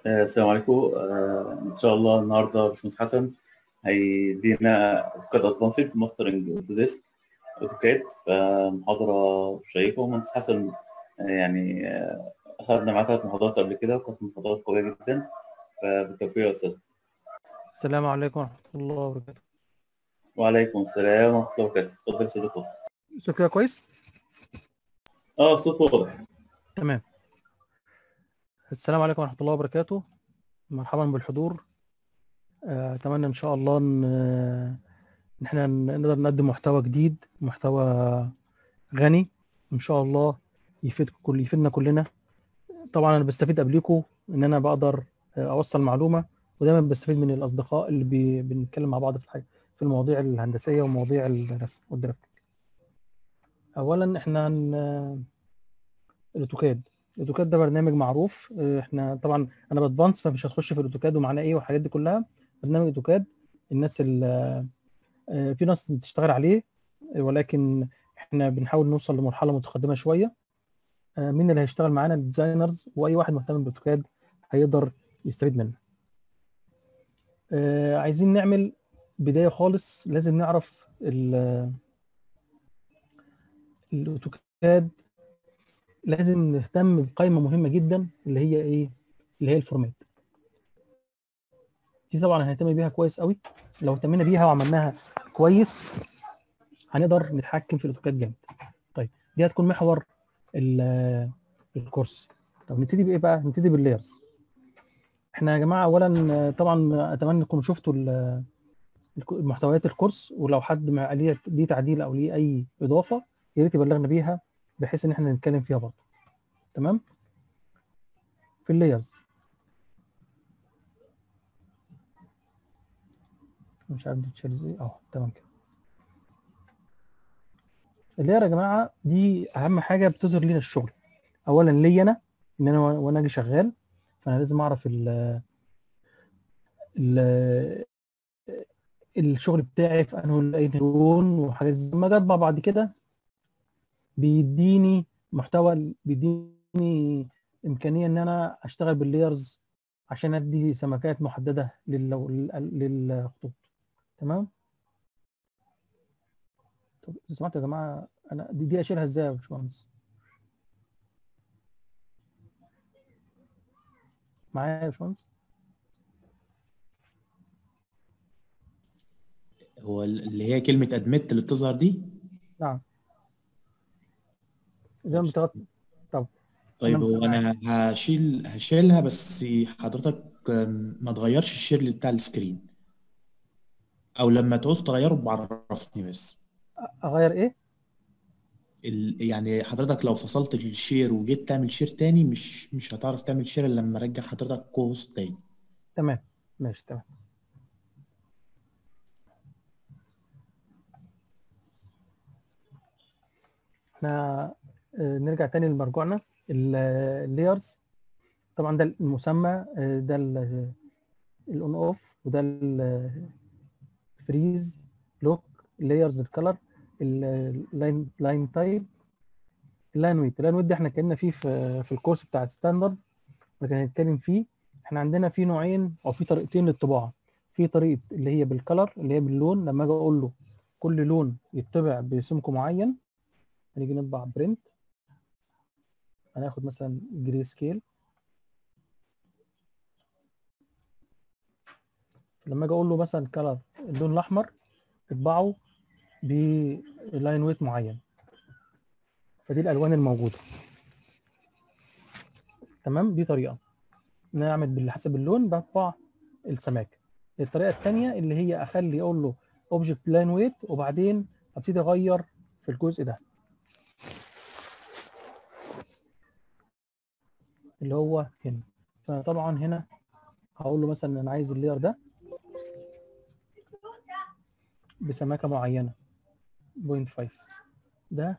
آه، السلام عليكم آه، ان شاء الله النهارده باشمهندس حسن هيدينا اوتوكاد ادفانسد ماسترنج اوتوديسك اوتوكاد فمحاضره شيقه ومهندس حسن آه، يعني آه، اخذنا معاه ثلاث محاضرات قبل كده وكانت محاضرات قويه جدا فبالتوفيق يا استاذ السلام عليكم ورحمة الله وبركاته وعليكم السلام ورحمه الله وبركاته اتفضل يا صديقي الصوت كده كويس؟ اه الصوت واضح تمام السلام عليكم ورحمة الله وبركاته مرحبا بالحضور آه، أتمنى إن شاء الله إن آه، إن إحنا نقدر نقدم محتوى جديد محتوى غني إن شاء الله يفيدكم كل يفيدنا كلنا طبعا أنا بستفيد قبليكم إن أنا بقدر آه، أوصل معلومة ودايما بستفيد من الأصدقاء اللي بي... بنتكلم مع بعض في الحاجة في المواضيع الهندسية ومواضيع الرسم والدرافتنج أولا إحنا هن... الاوتوكاد الاوتوكاد ده برنامج معروف آه، احنا طبعا انا بادفانس فمش هتخش في الاوتوكاد ومعناه ايه والحاجات دي كلها برنامج اوتوكاد الناس اللي في ناس بتشتغل عليه آه، ولكن احنا بنحاول نوصل لمرحله متقدمه شويه آه، مين اللي هيشتغل معانا الديزاينرز واي واحد مهتم بالاوتوكاد هيقدر يستفيد منه آه، عايزين نعمل بدايه خالص لازم نعرف ال- الاوتوكاد لازم نهتم بقائمه مهمه جدا اللي هي ايه اللي هي الفورمات دي طبعا هنهتم بيها كويس قوي لو اهتمينا بيها وعملناها كويس هنقدر نتحكم في الاوتوكاد جامد طيب دي هتكون محور ال- الكورس طب نبتدي بايه بقى نبتدي باللايرز احنا يا جماعه اولا طبعا اتمنى تكونوا شفتوا ال- الك- محتويات الكورس ولو حد مع- ليه ليه تعديل او ليه اي اضافه يا ريت يبلغنا بيها بحيث ان احنا نتكلم فيها برضه تمام في اللايرز مش عارف دي تشيل ازاي اه تمام كده اللاير يا جماعه دي اهم حاجه بتظهر لنا الشغل اولا ليا انا ان انا و- وانا اجي شغال فانا لازم اعرف ال ال الشغل بتاعي في انه اي لون وحاجات زي ما جت بقى بعد كده بيديني محتوى بيديني امكانيه ان انا اشتغل باللايرز عشان ادي سمكات محدده لل- لل- للخطوط تمام طب لو سمحتوا يا جماعه انا دي, دي اشيلها ازاي يا باشمهندس معايا يا باشمهندس هو اللي هي كلمة ادمت اللي بتظهر دي نعم زي ما بتغطي طيب أنا هو معاك. انا هشيل هشيلها بس حضرتك آم، ما تغيرش الشير بتاع السكرين او لما تعوز تغيره بعرفني بس اغير ايه ال... يعني حضرتك لو فصلت الشير وجيت تعمل شير تاني مش مش هتعرف تعمل شير الا لما ارجع حضرتك كوست تاني تمام ماشي تمام احنا آه، نرجع تاني لمرجوعنا اللايرز طبعا ده المسمى آه، ده الاون اوف وده الفريز لوك لايرز الكلر اللاين لاين تايب اللاين ويت اللاين ويت ده احنا اتكلمنا فيه في في الكورس بتاع الستاندرد لكن هنتكلم فيه احنا عندنا في نوعين او في طريقتين للطباعه في طريقه اللي هي بالكلر اللي هي باللون لما اجي اقول له كل لون يطبع بسمك معين هنيجي نطبع برنت هناخد مثلا جري سكيل لما اجي اقول له مثلا كلر اللون الاحمر اطبعه بلاين ويت معين فدي الالوان الموجوده تمام دي طريقه ان انا اعمل بال- حسب اللون بطبع السماكه الطريقه الثانيه اللي هي اخلي اقول له اوبجكت لاين ويت وبعدين ابتدي اغير في الجزء ده اللي هو هنا فطبعا هنا هقول له مثلا انا عايز اللير ده بسماكه معينه 0.5 ده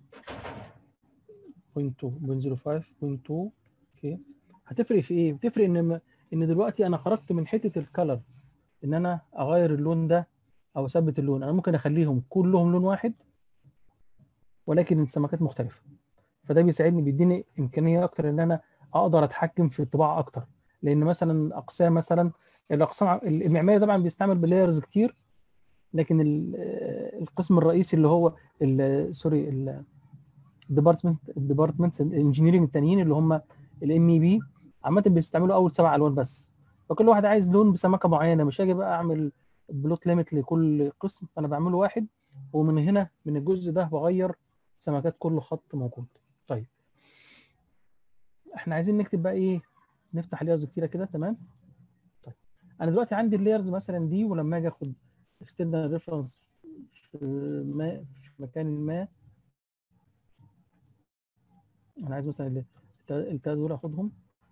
0.2 0.05 0.2 اوكي هتفرق في ايه بتفرق ان م- ان دلوقتي انا خرجت من حته الكلر ان انا اغير اللون ده او اثبت اللون انا ممكن اخليهم كلهم لون واحد ولكن السمكات مختلفه فده بيساعدني بيديني امكانيه اكتر ان انا اقدر اتحكم في الطباعه اكتر لان مثلا اقسام مثلا الاقسام ع- المعماري طبعا بيستعمل بلايرز كتير لكن ال- آه، القسم الرئيسي اللي هو ال- سوري الديبارتمنت الديبارتمنتس الانجينيرنج التانيين اللي هم الام اي بي عامه بيستعملوا اول سبع الوان بس فكل واحد عايز لون بسمكه معينه مش هاجي بقى اعمل بلوت ليميت لكل قسم فانا بعمله واحد ومن هنا من الجزء ده بغير سمكات كل خط موجود طيب احنا عايزين نكتب بقى ايه نفتح لايرز كتيره كده تمام طيب انا دلوقتي عندي اللايرز مثلا دي ولما اجي اخد اكسترنال ريفرنس في ما في مكان ما انا عايز مثلا ال- التا- التلاته دول اخدهم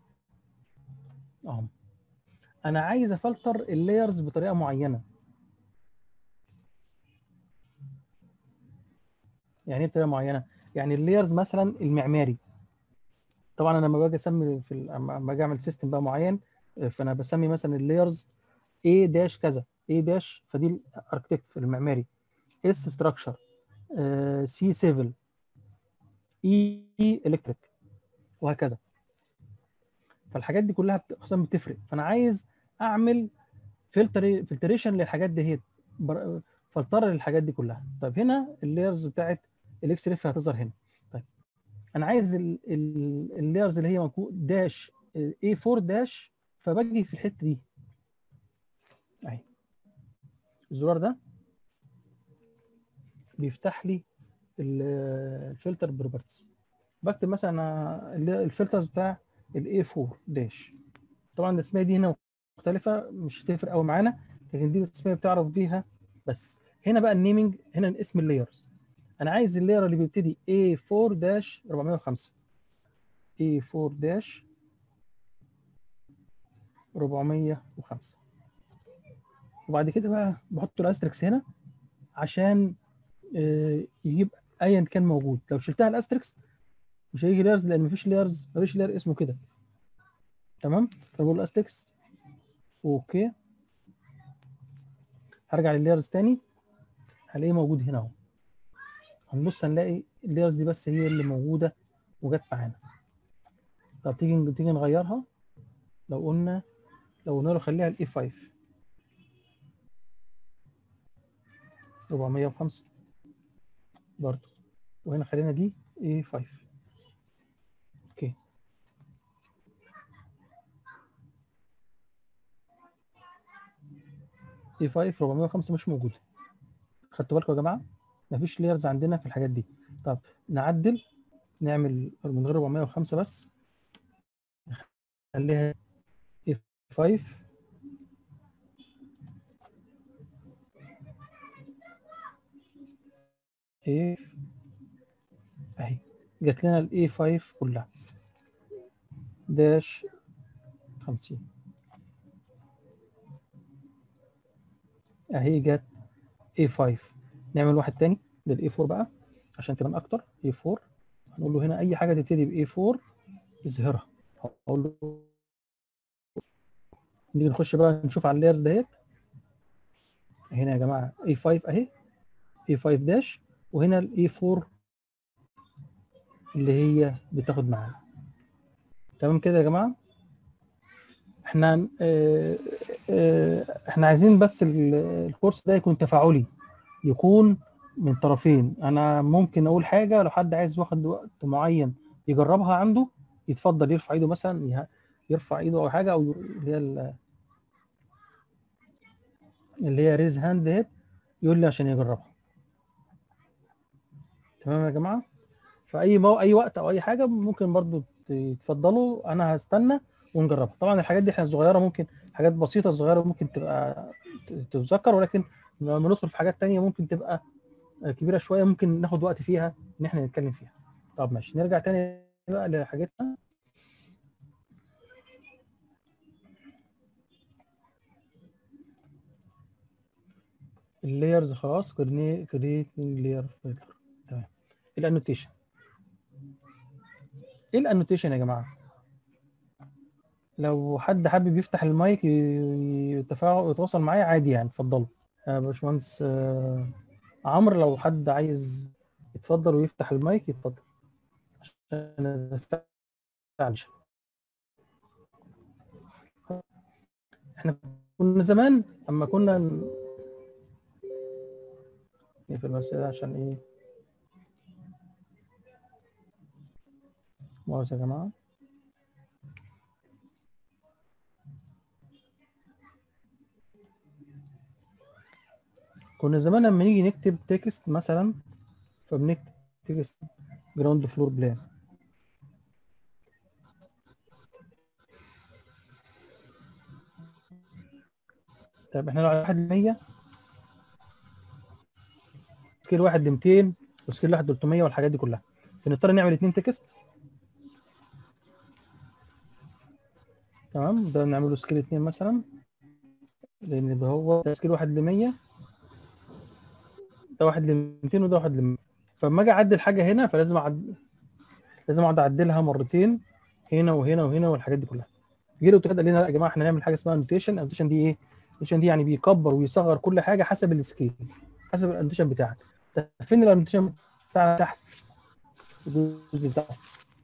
اهم انا عايز افلتر اللايرز بطريقه معينه يعني ايه بطريقه معينه يعني اللايرز مثلا المعماري طبعا انا لما باجي اسمي في ال- اما أما اجي اعمل سيستم بقى معين آه، فانا بسمي مثلا اللايرز A داش كذا A داش فدي الاركتكت المعماري S ستراكشر سي سيفل اي الكتريك وهكذا فالحاجات دي كلها بت- اقسام بتفرق فانا عايز اعمل فلتر فلتريشن للحاجات دي هي بر- فلتر للحاجات دي كلها طيب هنا اللايرز بتاعت الاكس ريف هتظهر هنا طيب انا عايز اللايرز اللي هي موجود داش اي 4 داش فباجي في الحته دي اهي الزرار ده بيفتح لي الفلتر بروبرتيز بكتب مثلا اللي- الفلترز بتاع الاي 4 داش طبعا الاسماء دي هنا مختلفه مش هتفرق قوي معانا لكن دي الاسماء بتعرف بيها بس هنا بقى النيمنج هنا اسم اللايرز انا عايز اللاير اللي بيبتدي A4 داش 405 A4 داش 405 وبعد كده بقى بحط الاستركس هنا عشان آه، يجيب ايا كان موجود لو شلتها الاستركس مش هيجي لايرز لان مفيش لايرز مفيش لاير اسمه كده تمام فبقول استركس اوكي هرجع لللايرز تاني هلاقيه موجود هنا اهو هنبص هنلاقي اللايرز دي بس هي اللي موجوده وجت معانا طب تيجي تيجي نغيرها لو قلنا لو قلنا له خليها الاي 5 405 برضو وهنا خلينا دي اي 5 اوكي اي 5 405 مش موجوده خدتوا بالكم يا جماعه مفيش لايرز عندنا في الحاجات دي طب نعدل نعمل من غير 405 بس نخليها اي 5 ايه اهي جات لنا الاي 5 كلها داش 50 اهي جت اي 5 نعمل واحد تاني للاي 4 بقى عشان تبان اكتر اي 4 هنقول له هنا اي حاجه تبتدي باي 4 يظهرها هقول له نيجي نخش بقى نشوف على اللايرز ديت هنا يا جماعه اي 5 اهي اي 5 داش وهنا الاي 4 اللي هي بتاخد معانا تمام كده يا جماعه احنا اه اه احنا عايزين بس ال- الكورس ده يكون تفاعلي يكون من طرفين انا ممكن اقول حاجه لو حد عايز واخد وقت معين يجربها عنده يتفضل يرفع ايده مثلا يه- يرفع ايده او حاجه او اللي هي ال- اللي هي ريز هاند ديت يقول لي عشان يجربها تمام يا جماعه فاي مو... اي وقت او اي حاجه ممكن برضو تتفضلوا انا هستنى ونجربها طبعا الحاجات دي احنا صغيره ممكن حاجات بسيطه صغيره ممكن تبقى ت- تتذكر ولكن لما ندخل في حاجات تانية ممكن تبقى كبيره شويه ممكن ناخد وقت فيها ان احنا نتكلم فيها طب ماشي نرجع تاني بقى لحاجتنا اللايرز خلاص كريتنج لاير فلتر تمام الانوتيشن ايه الانوتيشن يا جماعه لو حد حابب يفتح المايك ي- يتفاعل يتواصل معايا عادي يعني اتفضلوا يا باشمهندس آه، عمرو لو حد عايز يتفضل ويفتح المايك يتفضل عشان نتفاعل احنا كنا زمان اما كنا ن- نقفل بس ده عشان ايه مؤاخذة يا جماعة كنا زمان لما نيجي نكتب تكست مثلا فبنكتب تكست جراوند فلور بلان طيب احنا لو على واحد ل 100 سكيل واحد ل 200 وسكيل واحد ل 300 والحاجات دي كلها بنضطر نعمل اتنين تكست تمام ده نعمله سكيل اتنين مثلا لان ده هو ده سكيل واحد ل 100 ده واحد ل 200 وده واحد ل 100 فلما اجي اعدل حاجه هنا فلازم اعد لازم اقعد اعدلها مرتين هنا وهنا وهنا والحاجات دي كلها جه الاوتوكاد قال لنا لا يا جماعه احنا نعمل حاجه اسمها انوتيشن الانوتيشن دي ايه الانوتيشن دي يعني بيكبر ويصغر كل حاجه حسب السكيل حسب الانوتيشن بتاعك طب فين الانوتيشن بتاعك تحت الجزء بتاعه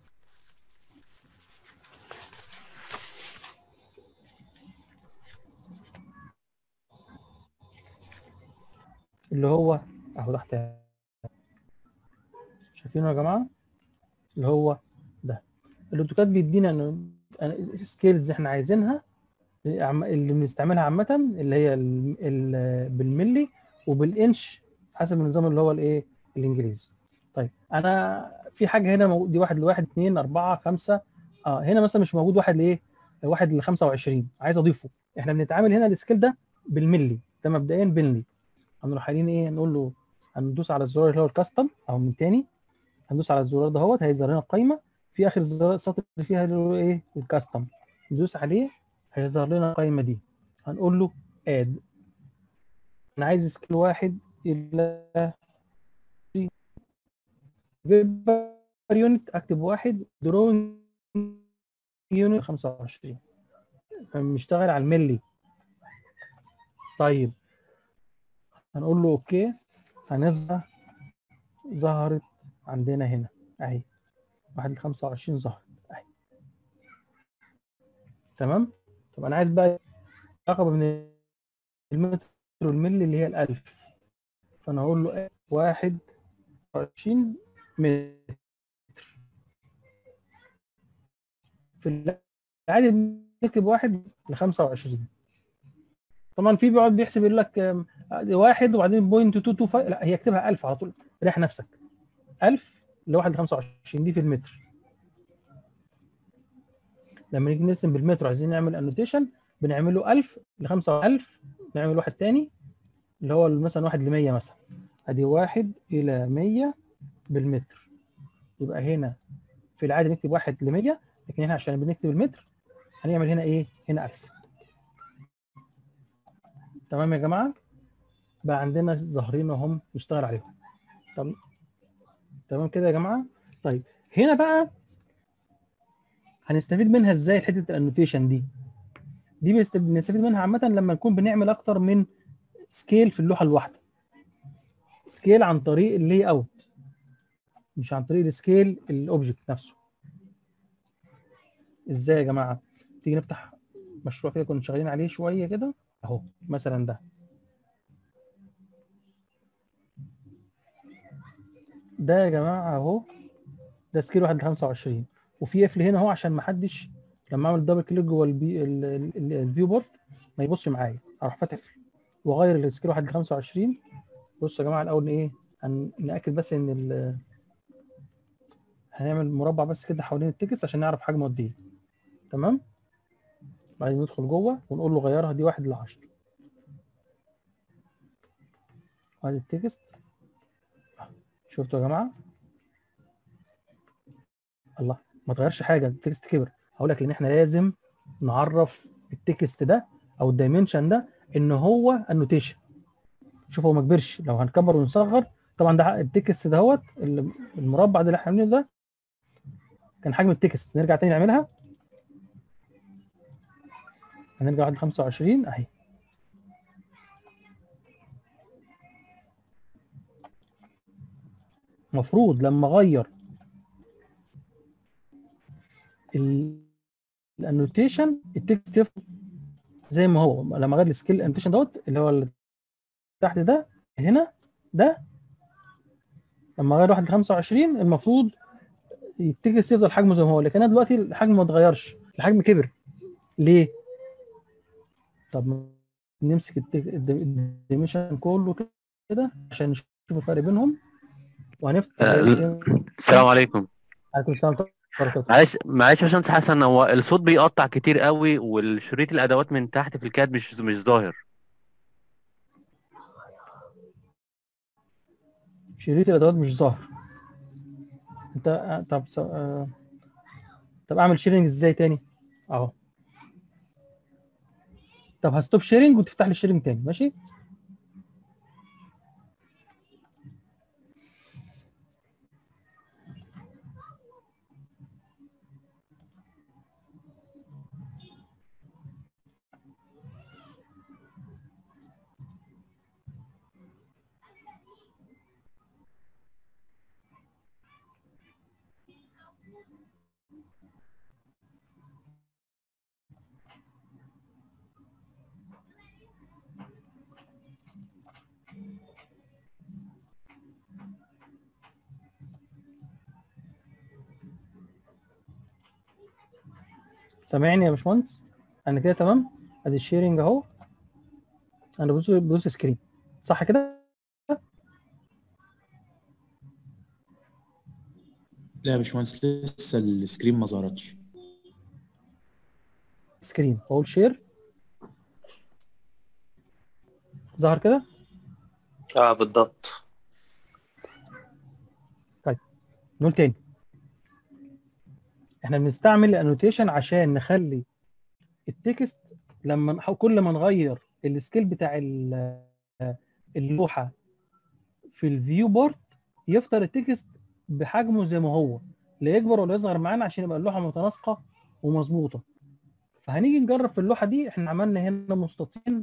اللي هو اهو تحت شايفينه يا جماعه اللي هو ده الاوتوكاد بيدينا انه سكيلز احنا عايزينها عم- اللي بنستعملها عامه اللي هي ال- ال- بالملي وبالانش حسب النظام اللي هو الايه الانجليزي طيب انا في حاجه هنا موجود دي واحد لواحد اثنين اربعه خمسه اه هنا مثلا مش موجود واحد لايه واحد ل 25 عايز اضيفه احنا بنتعامل هنا السكيل ده بالملي ده مبدئيا بالملي هنروح قايلين ايه نقول له هندوس على الزرار اللي هو الكاستم او من تاني هندوس على الزرار ده اهوت هيظهر لنا القايمه في اخر الزرار السطر اللي فيها اللي هو ايه الكاستم ندوس عليه هيظهر لنا القايمه دي هنقول له اد انا عايز سكيل واحد الى يونت اكتب واحد دروينج يونت 25 فبنشتغل على الملي طيب هنقول له اوكي هنظهر ظهرت عندنا هنا اهي واحد ل 25 ظهرت اهي تمام طب انا عايز بقى رقم من المتر والملي اللي هي الالف فانا هقول له واحد وعشرين متر في العادي بنكتب واحد ل 25 طبعا في بيقعد بيحسب يقول لك آم، واحد وبعدين بوينت 225 لا هي اكتبها 1000 على طول ريح نفسك 1000 لواحد ل 25 دي في المتر لما نيجي نرسم بالمتر وعايزين نعمل انوتيشن بنعمله 1000 ل 5000 نعمل واحد تاني اللي هو مثلا واحد ل 100 مثلا ادي واحد الى 100 بالمتر يبقى هنا في العادي نكتب واحد ل 100 لكن هنا عشان بنكتب المتر هنعمل هنا ايه؟ هنا 1000 تمام يا جماعه؟ بقى عندنا ظاهرين اهم نشتغل عليهم طب تمام كده يا جماعه؟ طيب هنا بقى هنستفيد منها ازاي حته الانوتيشن دي؟ دي بنست- بنستفيد منها عامه لما نكون بنعمل اكتر من سكيل في اللوحه الواحده سكيل عن طريق اللي اوت مش عن طريق السكيل الاوبجكت نفسه ازاي يا جماعه تيجي نفتح مشروع كده كنا شغالين عليه شويه كده اهو مثلا ده ده يا جماعه اهو ده سكيل 1 ل 25 وفي قفل هنا اهو عشان ما حدش لما اعمل دبل كليك جوه البي ال- ال- ال- الفيو بورد ما يبصش معايا اروح فاتح واغير السكيل 1 ل 25 بصوا يا جماعه الاول ايه هن- ناكد بس ان ال- هنعمل مربع بس كده حوالين التكست عشان نعرف حجمه قد ايه تمام بعدين ندخل جوه ونقول له غيرها دي 1 ل 10 ادي التكست شفتوا يا جماعه الله ما تغيرش حاجه التكست كبر هقول لك ان احنا لازم نعرف التكست ده او الدايمنشن ده ان هو انوتيشن شوف هو ما كبرش لو هنكبر ونصغر طبعا ده التكست دهوت ال- المربع ده اللي احنا عاملينه ده كان حجم التكست نرجع تاني نعملها هنرجع واحد 25 اهي المفروض لما اغير ال- الانوتيشن التكست يفضل زي ما هو لما غير السكيل انوتيشن دوت اللي هو اللي تحت ده هنا ده لما غير واحد ل 25 المفروض التكست يفضل حجمه زي ما هو لكن انا دلوقتي الحجم ما اتغيرش الحجم كبر ليه؟ طب نمسك الديميشن كله كده عشان نشوف الفرق بينهم وهنفتح آه، السلام عليكم عليكم السلام ورحمه الله وبركاته معلش معلش يا باشمهندس حسن هو الصوت بيقطع كتير قوي والشريط الادوات من تحت في الكاد مش مش ظاهر شريط الادوات مش ظاهر انت آه، طب س- آه، طب اعمل شيرنج ازاي تاني اهو طب هستوب شيرنج وتفتح لي الشيرنج تاني ماشي سامعني يا باشمهندس انا كده تمام ادي الشيرنج اهو انا بدوس بدوس سكرين صح كده لا يا باشمهندس لسه السكرين ما ظهرتش سكرين واقول شير ظهر كده اه بالضبط نقول تاني احنا بنستعمل الانوتيشن عشان نخلي التكست لما نح- كل ما نغير السكيل بتاع ال- اللوحه في الفيو بورت يفضل التكست بحجمه زي ما هو لا يكبر ولا يصغر معانا عشان يبقى اللوحه متناسقه ومظبوطه فهنيجي نجرب في اللوحه دي احنا عملنا هنا مستطيل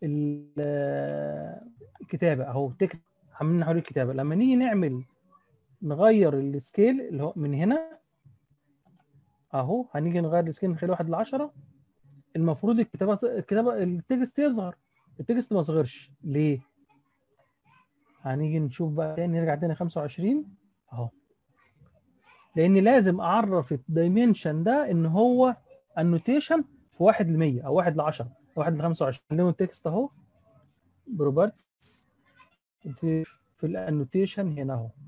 ال- الكتابه اهو تكست عاملين حوالين الكتابه لما نيجي نعمل نغير السكيل اللي هو من هنا اهو هنيجي نغير السكيل نخليه واحد ل 10 المفروض الكتابه الكتابه التكست يصغر التكست ما صغرش ليه؟ هنيجي نشوف بقى تاني نرجع تاني 25 اهو لان لازم اعرف الدايمنشن ده ان هو النوتيشن في 1 ل 100 او 1 ل 10 او 1 ل 25 لون التكست اهو بروبرتس في الانوتيشن هنا اهو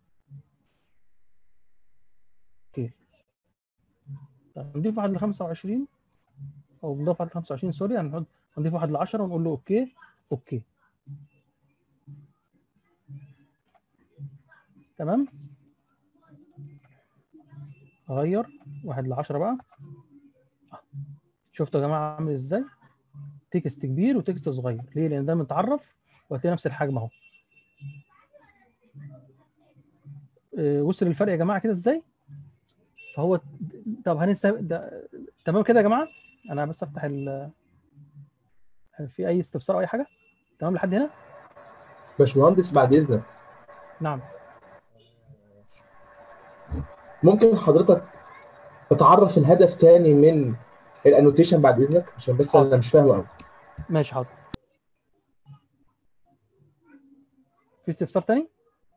اوكي طب نضيف 1 ل 25 او نضيف 1 ل 25 سوري هنحط هنضيف 1 ل 10 ونقول له اوكي اوكي تمام اغير 1 ل 10 بقى شفتوا يا جماعه عامل ازاي تكست كبير وتكست صغير ليه لان ده متعرف وهتلاقي نفس الحجم اهو آه، وصل الفرق يا جماعه كده ازاي فهو طب هنسى ده تمام كده يا جماعه انا بس افتح ال في اي استفسار او اي حاجه تمام لحد هنا باشمهندس بعد اذنك نعم ممكن حضرتك تعرف الهدف تاني من الانوتيشن بعد اذنك عشان بس انا مش فاهمه قوي ماشي حاضر في استفسار تاني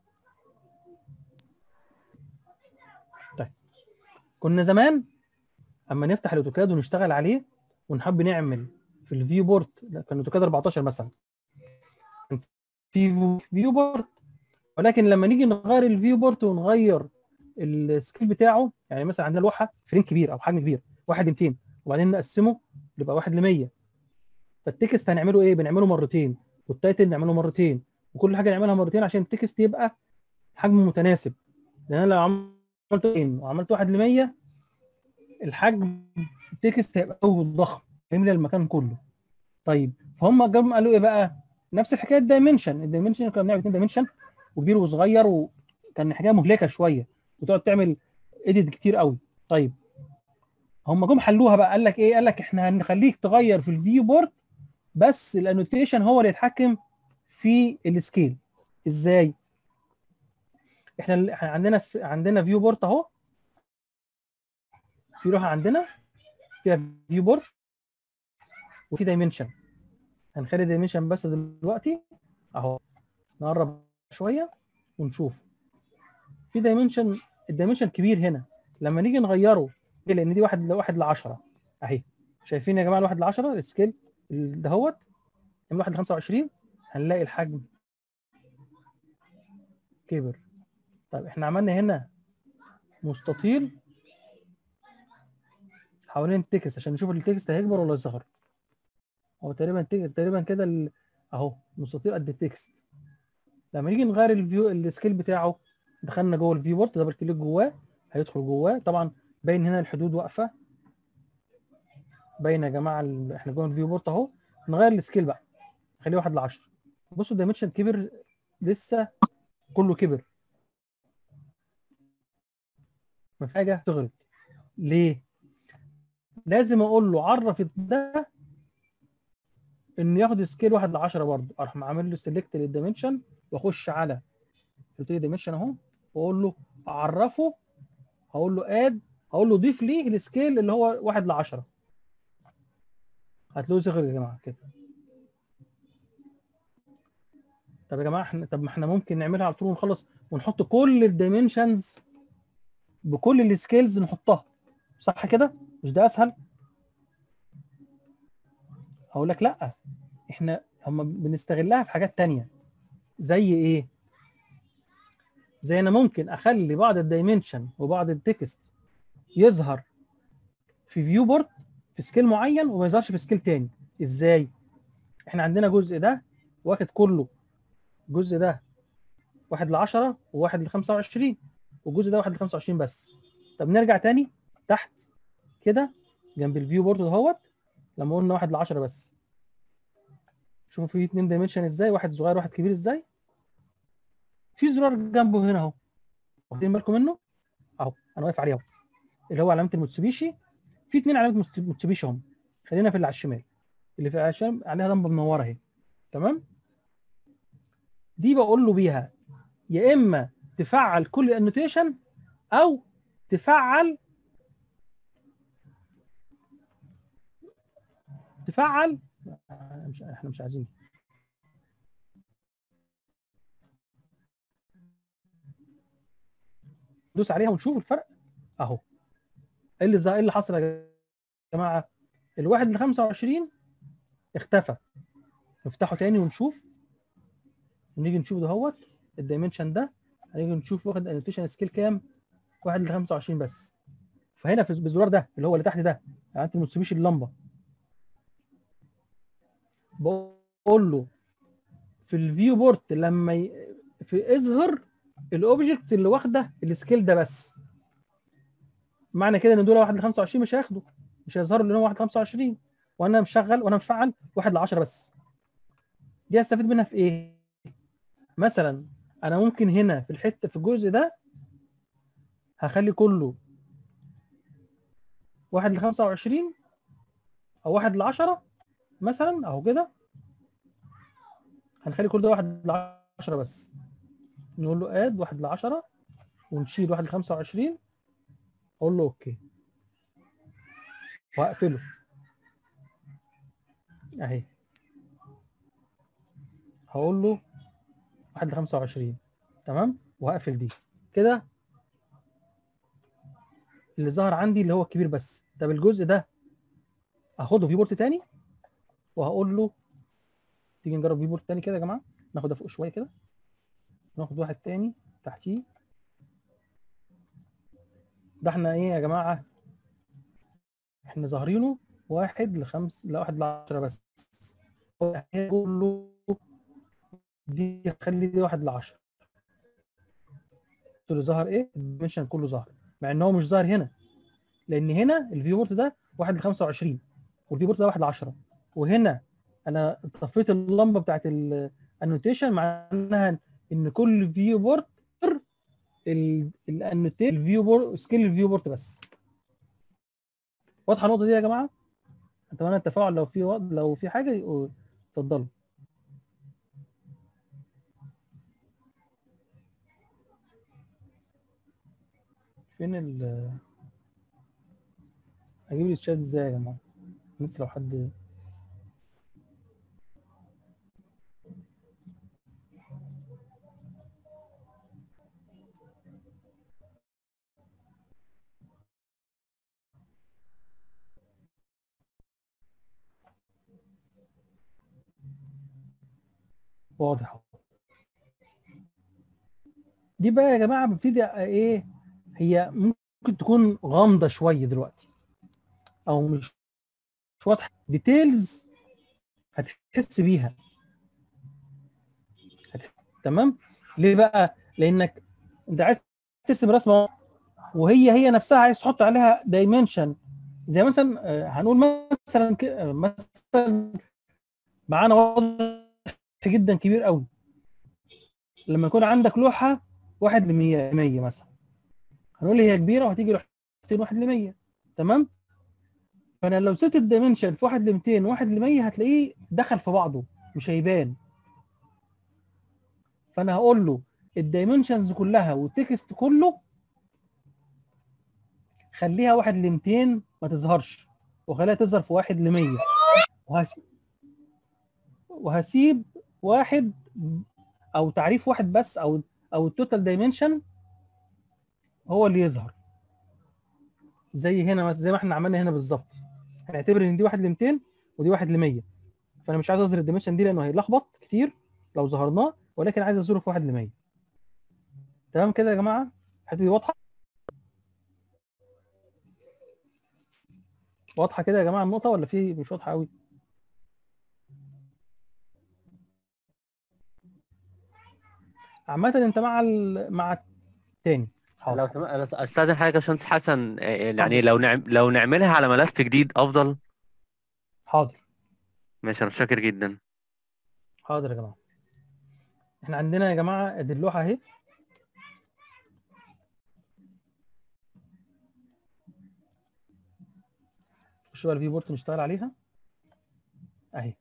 طيب كنا زمان اما نفتح الاوتوكاد ونشتغل عليه ونحب نعمل في الفيو بورت لا، كان اوتوكاد 14 مثلا كان في فيو بورت ولكن لما نيجي نغير الفيو بورت ونغير السكيل بتاعه يعني مثلا عندنا لوحه فريم كبير او حجم كبير 1 ل 200 وبعدين نقسمه يبقى 1 ل 100 فالتكست هنعمله ايه؟ بنعمله مرتين والتايتل نعمله مرتين وكل حاجه نعملها مرتين عشان التكست يبقى حجمه متناسب لان انا لو عملت 200 وعملت 1 ل 100 الحجم التكست هيبقى قوي ضخم يملى المكان كله طيب فهم جم قالوا ايه بقى؟ نفس الحكايه الدايمنشن الدايمنشن كنا بنعمل اتنين دايمنشن وكبير وصغير وكان حاجه مهلكه شويه وتقعد تعمل اديت كتير قوي طيب هم جم حلوها بقى قال لك ايه؟ قال لك احنا هنخليك تغير في الفيو بورد بس الانوتيشن هو اللي يتحكم في السكيل ازاي؟ احنا ال- احنا عندنا في عندنا فيو بورد اهو في لوحه عندنا فيها فيو بورد وفي دايمنشن هنخلي دايمنشن بس دلوقتي اهو نقرب شويه ونشوف في دايمنشن الدايمنشن كبير هنا لما نيجي نغيره ليه؟ لان دي واحد واحد ل 10 اهي شايفين يا جماعه الواحد ل 10 السكيل دهوت من 1 ل 25 هنلاقي الحجم كبر طيب احنا عملنا هنا مستطيل حوالين التكست عشان نشوف التكست هيكبر ولا يصغر هو تقريبا تك- تقريبا كده ال- اهو مستطيل قد التكست لما نيجي نغير الفيو السكيل بتاعه دخلنا جوه الفيو بورت دبل كليك جواه هيدخل جواه طبعا باين هنا الحدود واقفه باين يا جماعه ال- احنا جوه الفيو بورت اهو نغير السكيل بقى خليه 1 ل 10 بصوا الدايمنشن كبر لسه كله كبر ما في حاجه صغرت ليه؟ لازم اقول له عرف ده انه ياخد سكيل 1 ل 10 برضه اروح عامل له سيلكت للدايمنشن واخش على قلت لي دايمنشن اهو واقول له اعرفه هقول له اد هقول له ضيف لي السكيل اللي هو 1 ل 10 هتلاقوه صغر يا جماعه كده طب يا جماعه احنا طب ما احنا ممكن نعملها على طول ونخلص ونحط كل الدايمنشنز بكل السكيلز نحطها صح كده مش ده اسهل هقول لك لا احنا هم بنستغلها في حاجات تانية زي ايه زي انا ممكن اخلي بعض الدايمنشن وبعض التكست يظهر في فيو بورد في سكيل معين وما يظهرش في سكيل تاني ازاي احنا عندنا جزء ده واخد كله الجزء ده واحد ل 10 وواحد ل 25 والجزء ده واحد ل 25 بس طب نرجع تاني تحت كده جنب الفيو بورد دهوت لما قلنا واحد ل 10 بس شوفوا في اتنين دايمنشن ازاي واحد صغير واحد كبير ازاي في زرار جنبه هنا اهو واخدين بالكم منه اهو انا واقف عليه اهو اللي هو علامه الموتسوبيشي في اتنين علامه موتس- موتسوبيشي هم خلينا في اللي على الشمال اللي في على الشمال عليها لمبه منوره اهي تمام دي بقول له بيها يا اما تفعل كل الانوتيشن او تفعل تفعل آه، مش احنا مش عايزين دوس عليها ونشوف الفرق اهو ايه اللي زي- ايه اللي حصل يا جماعه الواحد ل 25 اختفى نفتحه تاني ونشوف ونيجي نشوف دهوت الدايمنشن ده هنيجي نشوف واخد انوتيشن سكيل كام واحد ل 25 بس فهنا في بالزرار ده اللي هو اللي تحت ده يعني انت ما تسيبيش اللمبه بقول له في الفيو بورت لما ي... في اظهر الاوبجكتس اللي واخده السكيل ده بس معنى كده ان دول 1 ل 25 مش هياخدوا مش هيظهروا لان هو 1 ل 25 وانا مشغل وانا مفعل 1 ل 10 بس دي هستفيد منها في ايه؟ مثلا انا ممكن هنا في الحته في الجزء ده هخلي كله 1 ل 25 او 1 ل 10 مثلا اهو كده هنخلي كل ده 1 ل 10 بس نقول له اد 1 ل 10 ونشيل 1 ل 25 اقول له اوكي واقفله اهي هقول له 1 ل 25 تمام وهقفل دي كده اللي ظهر عندي اللي هو الكبير بس طب الجزء ده هاخده في بورت تاني وهقول له تيجي نجرب في بورت تاني كده يا جماعه ناخدها فوق شويه كده ناخد واحد تاني تحتيه ده احنا ايه يا جماعه احنا ظاهرينه واحد لخمس لا واحد لعشرة بس كله دي خلي دي واحد لعشرة قلت له ظهر ايه الدايمنشن كله ظهر مع ان هو مش ظاهر هنا لان هنا الفيو بورت ده واحد ل 25 والفيو بورت ده واحد ل 10 وهنا انا طفيت اللمبه بتاعت الانوتيشن معناها ان كل فيو بورت الانوتيت الفيو بورت سكيل الفيو بورت بس واضحه النقطه دي يا جماعه اتمنى التفاعل لو في وقت لو في حاجه يقول- اتفضلوا فين ال اجيب الشات ازاي يا جماعه لسه لو حد واضح اهو دي بقى يا جماعه ببتدي ايه هي ممكن تكون غامضه شويه دلوقتي او مش مش واضحه ديتيلز هتحس بيها هت- تمام ليه بقى لانك انت عايز ترسم رسمه وهي هي نفسها عايز تحط عليها دايمنشن زي مثلا آه، هنقول مثلا ك- آه، مثلا معانا واضح جدا كبير قوي لما يكون عندك لوحه واحد ل 100 100 مثلا هنقول هي كبيره وهتيجي لوحتين واحد ل 100 تمام فانا لو سبت الدايمنشن في واحد ل 200 وواحد ل 100 هتلاقيه دخل في بعضه مش هيبان فانا هقول له الدايمنشنز كلها والتكست كله خليها واحد ل 200 ما تظهرش وخليها تظهر في واحد ل 100 وهسيب وهسيب واحد او تعريف واحد بس او او التوتال دايمنشن هو اللي يظهر زي هنا مثلا زي ما احنا عملنا هنا بالظبط هنعتبر ان دي واحد ل 200 ودي واحد ل 100 فانا مش عايز اظهر الدايمنشن دي لانه هيلخبط كتير لو ظهرناه ولكن عايز اظهره في واحد ل 100 تمام كده يا جماعه الحته دي واضحه واضحه كده يا جماعه النقطه ولا في مش واضحه قوي عامه انت مع ال... مع التاني حاضر لو سمحت أنا استاذن حضرتك يا باشمهندس حسن آه، يعني لو نعم لو نعملها على ملف جديد افضل حاضر ماشي انا شاكر جدا حاضر يا جماعه احنا عندنا يا جماعه ادي اللوحه اهي نخش بقى الفي بورت نشتغل عليها اهي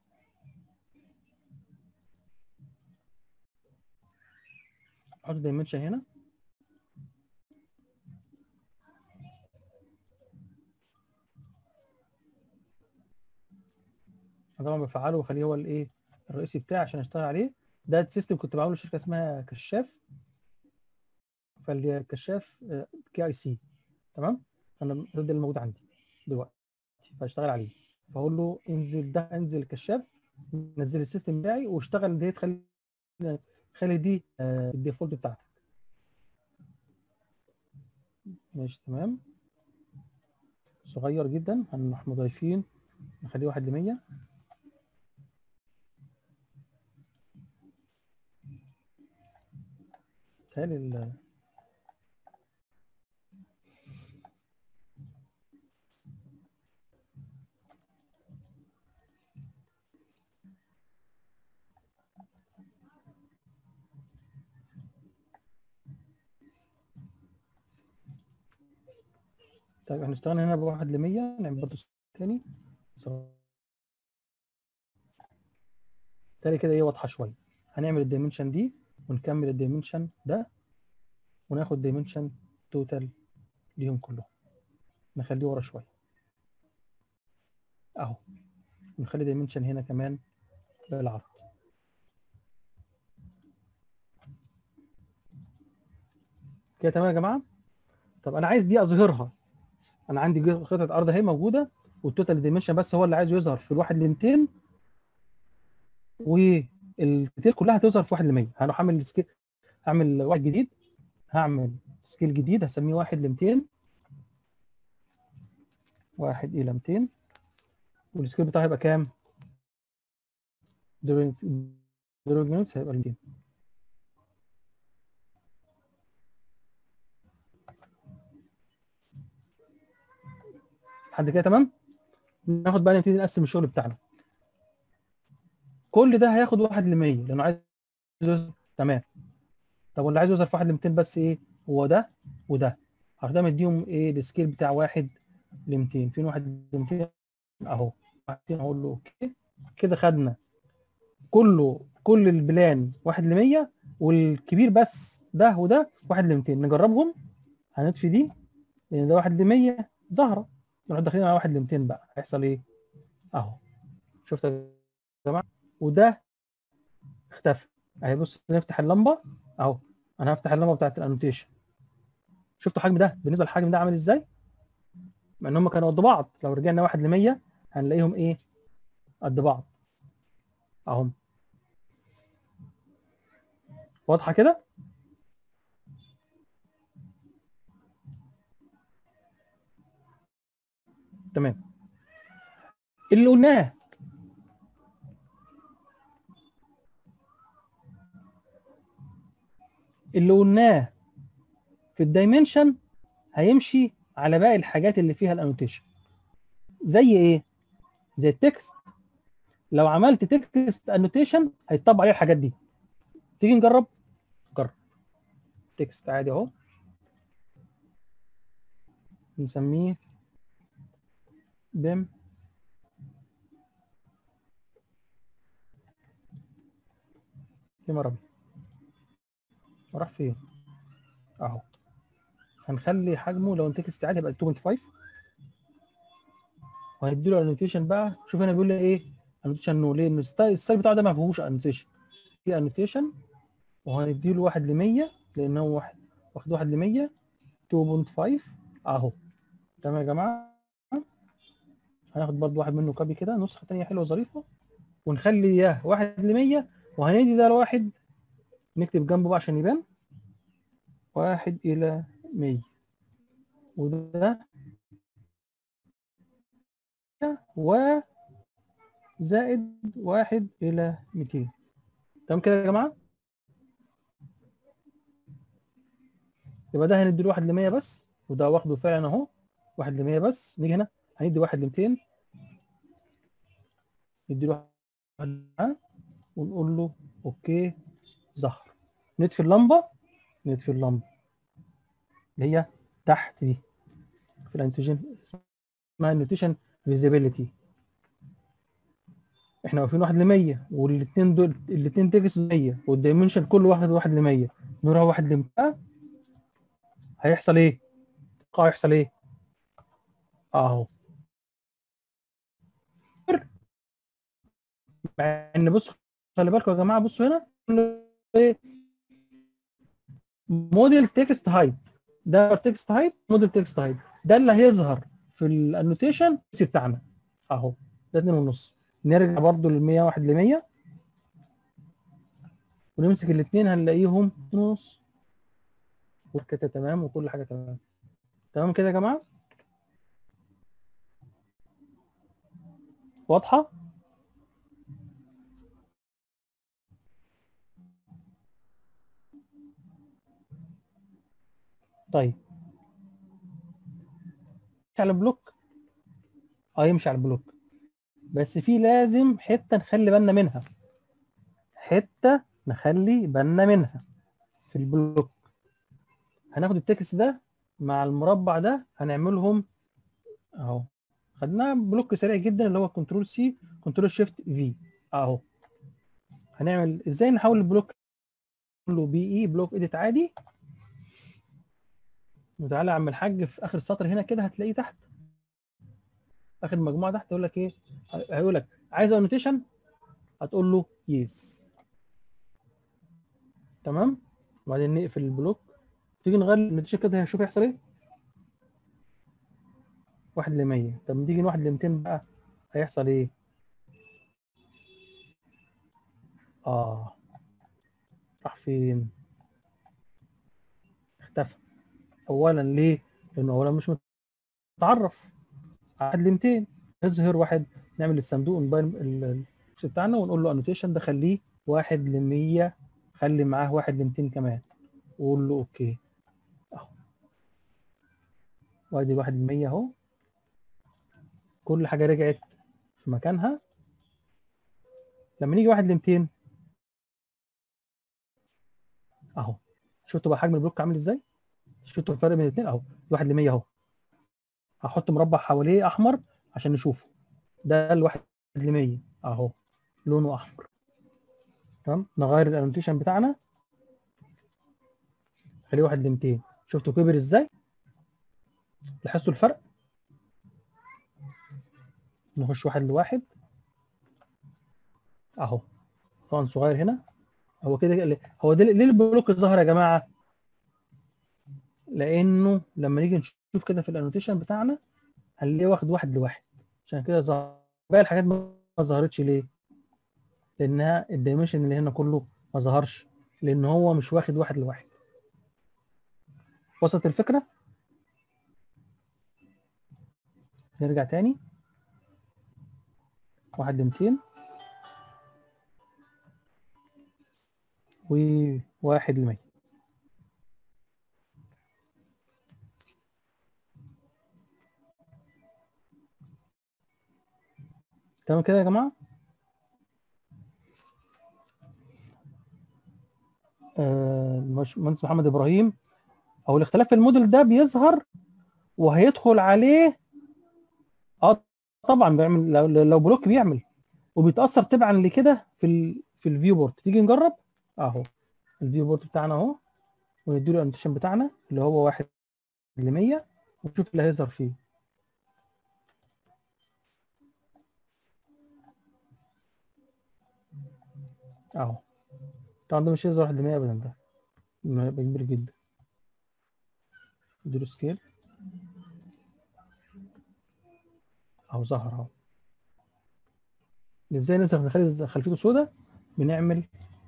نحط دايمنشن هنا أنا طبعا بفعله واخليه هو الايه الرئيسي بتاعي عشان اشتغل عليه ده سيستم كنت بعمله شركه اسمها كشاف فالكشاف كي اي سي تمام انا ده اللي موجود عندي دلوقتي فاشتغل عليه فاقول له انزل ده انزل الكشاف نزل السيستم بتاعي واشتغل دي تخلي خلي دي آه، الديفولت بتاعتك ماشي تمام صغير جدا هنروح مضايفين نخليه واحد لمية تالي ال طيب احنا اشتغلنا هنا بواحد لمية نعمل برضه تاني تالي كده ايه واضحة شوية هنعمل الدايمنشن دي ونكمل الدايمنشن ده وناخد دايمنشن توتال ليهم كلهم نخليه ورا شوية اهو نخلي دايمنشن هنا كمان بالعرض كده تمام يا جماعة طب انا عايز دي اظهرها انا عندي جزء- قطعة ارض اهي موجودة والتوتال دايمنشن بس هو اللي عايزه يظهر في الواحد ل 200 والديتيل كلها هتظهر في واحد ل 100 هروح اعمل سكيل هعمل واحد جديد هعمل سكيل جديد هسميه واحد ل 200 واحد الى 200 والسكيل بتاعه هيبقى كام؟ دورينج دورينج مينتس هيبقى 200 لحد كده تمام؟ ناخد بقى نبتدي نقسم الشغل بتاعنا كل ده هياخد واحد ل 100 لانه عايز يظهر- تمام طب واللي عايز يظهر في واحد ل 200 بس ايه هو ده وده هروح ده مديهم ايه السكيل بتاع واحد ل 200 فين واحد ل 200 اهو واحد ل 200 اقول له اوكي كده خدنا كله كل البلان واحد ل 100 والكبير بس ده وده واحد ل 200 نجربهم هنطفي دي لان ده واحد ل 100 ظاهره نروح داخلين على واحد ل 200 بقى هيحصل ايه اهو شفت يا جماعه وده اختفى اهي بص نفتح اللمبه اهو انا هفتح اللمبه بتاعت الانوتيشن شفتوا الحجم ده بالنسبه للحجم ده عامل ازاي مع ان هم كانوا قد بعض لو رجعنا واحد ل 100 هنلاقيهم ايه قد بعض اهم واضحه كده تمام اللي قلناه اللي قلناه في الدايمنشن هيمشي على باقي الحاجات اللي فيها الانوتيشن زي ايه زي التكست لو عملت تكست انوتيشن هيطبق عليه الحاجات دي تيجي نجرب جرب تكست عادي اهو نسميه بم يا مربي راح فين اهو هنخلي حجمه لو تكست عادي يبقى 2.5 وهنديله انوتيشن بقى شوف هنا بيقول لي ايه انوتيشن نو ليه إن الستايل الستايل بتاعه ده ما فيهوش انوتيشن في انوتيشن وهنديله 1 ل 100 لان هو واحد واخد 1 ل 100 2.5 اهو تمام يا جماعه هناخد برضه واحد منه كوبي كده نسخه ثانيه حلوه ظريفه ونخلي اياه 1 ل 100 وهندي ده لواحد نكتب جنبه بقى عشان يبان واحد إلى مية وده و زائد واحد إلى ميتين تمام كده يا جماعة يبقى ده هندي له واحد لمية بس وده واخده فعلا أهو واحد لمية بس نيجي هنا هندي واحد لميتين ندي له واحد لمية ونقول له أوكي ظهر نطفي اللمبة نطفي اللمبة اللي هي تحت دي في الانتوجين اسمها النوتيشن فيزيبيليتي احنا واقفين واحد ل 100 والاثنين دول الاثنين تكس 100 والدايمنشن كل واحد واحد ل 100 نروح واحد ل 100 هيحصل ايه؟ اه هيحصل ايه؟ اهو مع ان بصوا خلي بالكم يا جماعه بصوا هنا ايه موديل تكست هايت ده تكست هايت موديل تكست هايت ده اللي هيظهر في الانوتيشن بتاعنا اهو ده 2 ونص نرجع برضو لل 101 ل 100 ونمسك الاثنين هنلاقيهم 2 ونص وكده تمام وكل حاجه تمام تمام كده يا جماعه واضحه طيب يمشي على البلوك اه يمشي على البلوك بس في لازم حته نخلي بالنا منها حته نخلي بالنا منها في البلوك هناخد التكست ده مع المربع ده هنعملهم اهو خدناه بلوك سريع جدا اللي هو كنترول سي كنترول شيفت في اهو هنعمل ازاي نحول البلوك له بي اي بلوك اديت عادي وتعالى يا عم الحاج في اخر السطر هنا كده هتلاقيه تحت اخر مجموعه تحت يقول لك ايه هيقول لك عايز انوتيشن هتقول له يس تمام وبعدين نقفل البلوك تيجي نغير النوتيشن كده هشوف يحصل ايه واحد ل 100 طب نيجي واحد ل 200 بقى هيحصل ايه اه راح فين اختفى اولا ليه لانه اولا مش متعرف واحد ل 200 نظهر واحد نعمل الصندوق نبين ال- بتاعنا ونقول له انوتيشن ده خليه واحد ل 100 خلي معاه واحد ل 200 كمان وقول له اوكي اهو وادي واحد ل 100 اهو كل حاجه رجعت في مكانها لما نيجي واحد ل 200 اهو شفتوا بقى حجم البلوك عامل ازاي شفتوا الفرق بين الاثنين اهو واحد ل 100 اهو هحط مربع حواليه احمر عشان نشوفه ده الواحد ل 100 اهو لونه احمر تمام نغير الانوتيشن بتاعنا خليه واحد ل 200 شفتوا كبر ازاي لاحظتوا الفرق نخش واحد لواحد اهو طبعا صغير هنا هو كده هو ده ليه البلوك ظهر يا جماعه لانه لما نيجي نشوف كده في الانوتيشن بتاعنا هنلاقيه واخد واحد لواحد عشان كده ظهر باقي الحاجات ما ظهرتش ليه لانها الدايمنشن اللي هنا كله ما ظهرش لان هو مش واخد واحد لواحد وصلت الفكره نرجع تاني واحد لميتين وواحد لمية تمام كده يا جماعة آه، المهندس محمد إبراهيم أو الاختلاف في الموديل ده بيظهر وهيدخل عليه اه طبعا بيعمل لو, لو بلوك بيعمل وبيتاثر تبعا لكده في ال في الفيو بورت تيجي نجرب اهو الفيو بورت بتاعنا اهو ونديله الانوتيشن بتاعنا اللي هو واحد ل 100 ونشوف اللي هيظهر فيه اهو طبعا ده مش هيظهر واحد ل 100 ابدا ده انه هيبقى كبير جدا نديله سكيل اهو ظهر اهو ازاي نظهر نخلي خلفيته سوداء بنعمل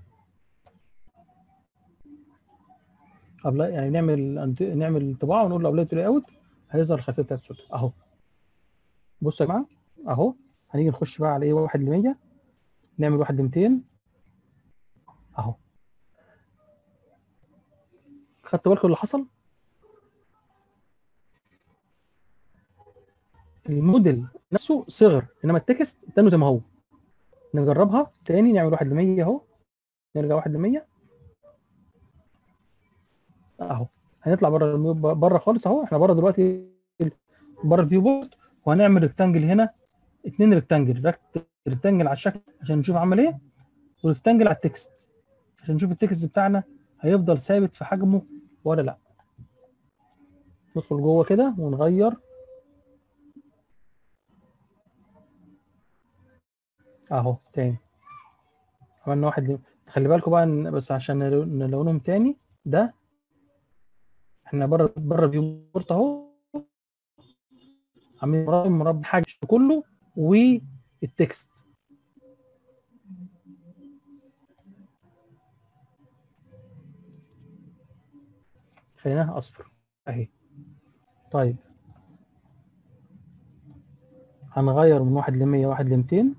قبل يعني نعمل نعمل طباعه ونقول له ابلاي تو اوت هيظهر الخلفيه بتاعته سوداء اهو بصوا يا جماعه اهو هنيجي نخش بقى على ايه 1 ل 100 نعمل 1 ل 200 اهو خدتوا بالكم اللي حصل الموديل نفسه صغر انما التكست تاني زي ما هو نجربها تاني نعمل 1 ل 100 اهو نرجع 1 ل 100 اهو هنطلع بره الميو بره خالص اهو احنا بره دلوقتي بره الفيو بورد وهنعمل ريكتانجل هنا اتنين ريكتانجل ريكتانجل على الشكل عشان نشوف عمل ايه وريكتانجل على التكست عشان نشوف التكست بتاعنا هيفضل ثابت في حجمه ولا لا ندخل جوه كده ونغير اهو تاني عملنا واحد ليه. خلي بالكم بقى إن بس عشان نلونهم تاني ده احنا بره بره فيو بورت اهو عاملين مربع مربع حاجه كله والتكست خليناها اصفر اهي طيب هنغير من واحد ل 100 واحد ل 200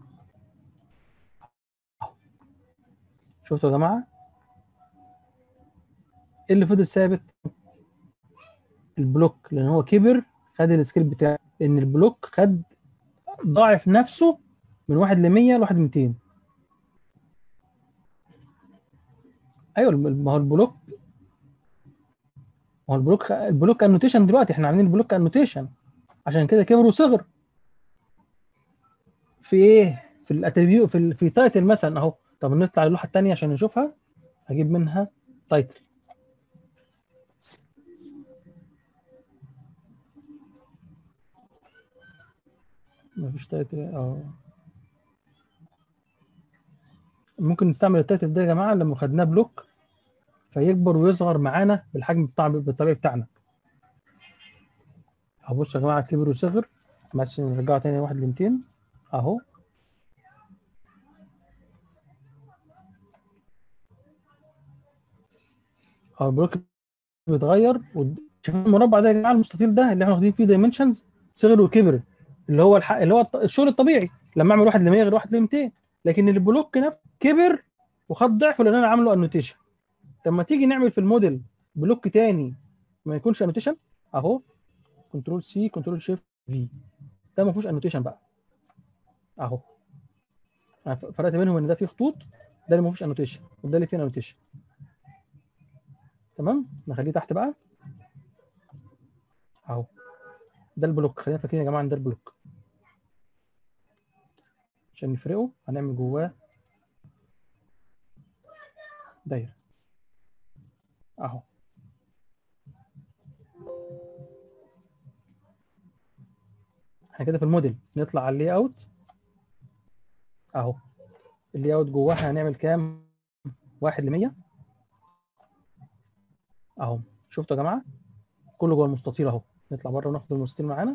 شفتوا يا جماعه ايه اللي فضل ثابت البلوك لان هو كبر خد السكيل بتاعه لان البلوك خد ضاعف نفسه من 1 ل 100 ل 1 ل 200 ايوه ما هو البلوك ما هو البلوك البلوك انوتيشن دلوقتي احنا عاملين البلوك انوتيشن عشان كده كبر وصغر في ايه في الاتريبيو في ال- في تايتل مثلا اهو طب نطلع اللوحه الثانيه عشان نشوفها هجيب منها تايتل مفيش تايتل اه ممكن نستعمل التايتل ده يا جماعه لما خدناه بلوك فيكبر ويصغر معانا بالحجم بتاع بالطبيعي بتاعنا اهو بصوا يا جماعه كبر وصغر مثلا نرجعه تاني واحد ل 200 اهو اهو البلوك بيتغير ود- شايفين المربع ده يا جماعه المستطيل ده اللي احنا واخدين فيه دايمنشنز صغر وكبر اللي هو الحق اللي هو الط- الشغل الطبيعي لما اعمل واحد ل 100 غير واحد ل 200 لكن البلوك نفسه كبر وخد ضعفه لان انا عامله انوتيشن لما تيجي نعمل في الموديل بلوك تاني ما يكونش انوتيشن اهو كنترول سي كنترول شيفت في ده ما فيهوش انوتيشن بقى اهو أنا ف- فرقت بينهم ان ده فيه خطوط ده اللي ما فيهوش انوتيشن وده اللي فيه انوتيشن تمام نخليه تحت بقى اهو ده البلوك خلينا فاكرين يا جماعه ان ده البلوك عشان نفرقه هنعمل جواه دايره اهو احنا كده في الموديل نطلع على اللي اوت اهو اللي اوت جواها هنعمل كام واحد لمية اهو شفتوا يا جماعه كله جوه المستطيل اهو نطلع بره وناخد المستطيل معانا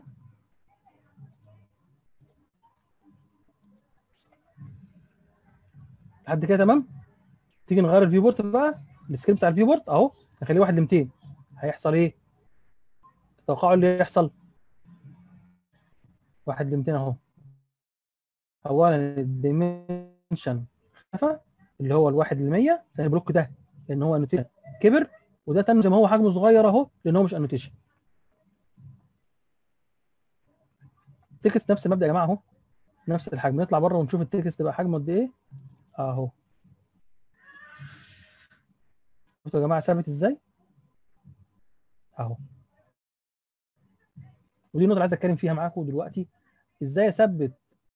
لحد كده تمام تيجي نغير الفيو بورت بقى السكريبت بتاع الفيو بورت اهو نخليه واحد ل 200 هيحصل ايه؟ تتوقعوا اللي يحصل واحد ل 200 اهو اولا الدايمنشن اختفى اللي هو الواحد ل 100 زي البلوك ده لان هو انوتيشن كبر وده تاني زي ما هو حجمه صغير اهو لان هو مش انوتيشن التكست نفس المبدا يا جماعه اهو نفس الحجم نطلع بره ونشوف التكست بقى حجمه قد ايه اهو شفتوا يا جماعه ثابت ازاي اهو ودي النقطه اللي عايز اتكلم فيها معاكم دلوقتي ازاي اثبت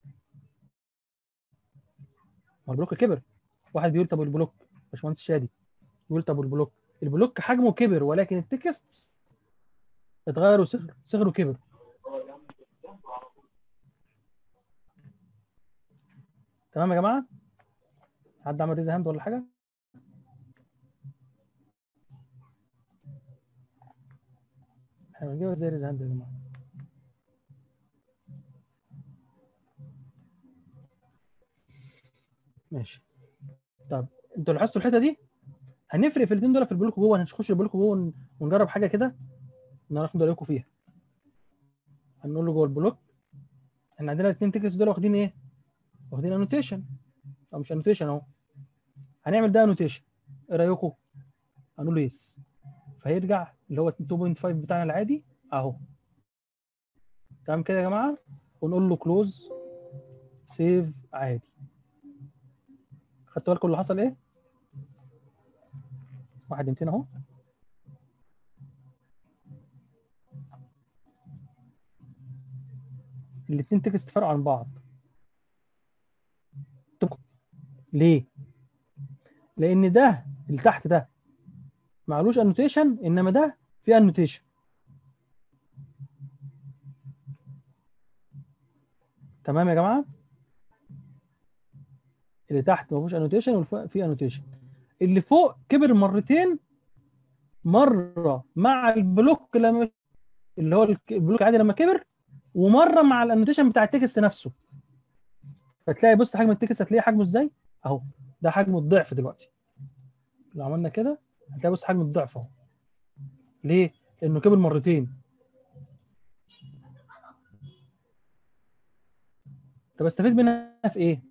ما البلوك كبر واحد بيقول طب البلوك باشمهندس شادي يقول طب البلوك البلوك حجمه كبر ولكن التكست اتغير وصغر صغر وكبر تمام يا جماعه حد عمل ريز هاند ولا حاجه احنا بنجيبها ازاي ريز هاند يا جماعه ماشي طب انتوا لاحظتوا الحته دي هنفرق في الاثنين دول في البلوك جوه هنخش البلوك جوه ون- ونجرب حاجه كده ناخد رايكم فيها هنقول له جوه البلوك احنا عندنا الاثنين تكست دول واخدين ايه واخدين انوتيشن او مش انوتيشن اهو هنعمل ده انوتيشن ايه رايكم هنقول له يس فهيرجع اللي هو 2.5 بتاعنا العادي اهو تمام كده يا جماعه ونقول له كلوز سيف عادي خدتوا بالكم اللي حصل ايه واحد 200 اهو الاثنين تكست فرقوا عن بعض طب ليه لان ده اللي تحت ده معلوش انوتيشن انما ده فيه انوتيشن تمام يا جماعه اللي تحت ما فيهوش انوتيشن واللي فوق فيه انوتيشن اللي فوق كبر مرتين مره مع البلوك لما اللي هو الك- البلوك العادي لما كبر ومره مع الانوتيشن بتاع التكست نفسه فتلاقي بص حجم التكست هتلاقي حجمه ازاي اهو ده حجم الضعف دلوقتي لو عملنا كده هتلاقي بص حجم الضعف اهو ليه لانه كبر مرتين طب استفيد منها في ايه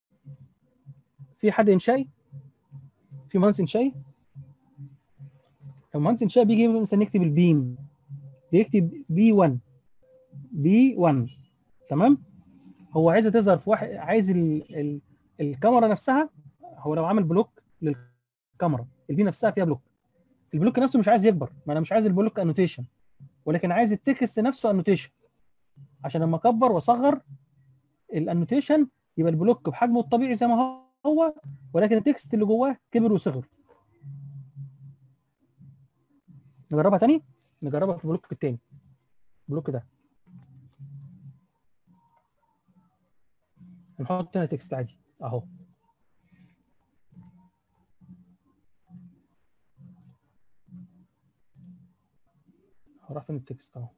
في حد انشائي في مهندس انشائي المهندس انشائي بيجي مثلا يكتب البيم بيكتب بي 1 بي 1 تمام هو عايزه تظهر في واحد عايز ال... ال... الكاميرا نفسها هو لو عامل بلوك للكاميرا البي نفسها فيها بلوك البلوك نفسه مش عايز يكبر ما انا مش عايز البلوك انوتيشن ولكن عايز التكست نفسه انوتيشن عشان لما اكبر واصغر الانوتيشن يبقى البلوك بحجمه الطبيعي زي ما هو ولكن التكست اللي جواه كبر وصغر نجربها تاني نجربها في البلوك التاني البلوك ده نحط هنا تكست عادي اهو هروح فين التكست اهو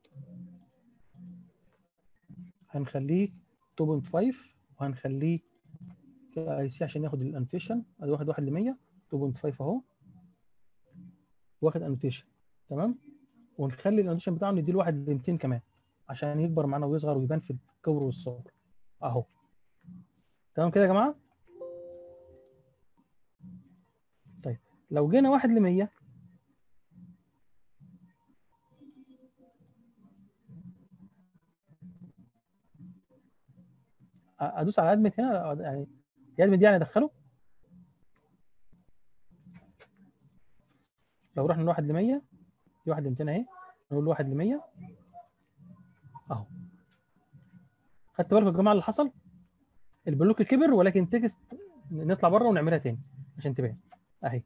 هنخليه 2.5 وهنخليه اي سي عشان ياخد الانوتيشن ادي واحد واحد ل 100 2.5 اهو واخد انوتيشن تمام ونخلي الانوتيشن بتاعه نديله واحد ل 200 كمان عشان يكبر معانا ويصغر ويبان في الكبر والصغر اهو تمام كده يا جماعه طيب لو جينا واحد ل 100 ادوس على ادمت هنا يعني ادمت دي يعني ادخله لو رحنا من 1 ل 100 دي 1 ل 200 اهي نقول 1 ل 100 اهو خدت بالكم يا جماعه اللي حصل البلوك كبر ولكن تكست نطلع بره ونعملها تاني عشان تبان اهي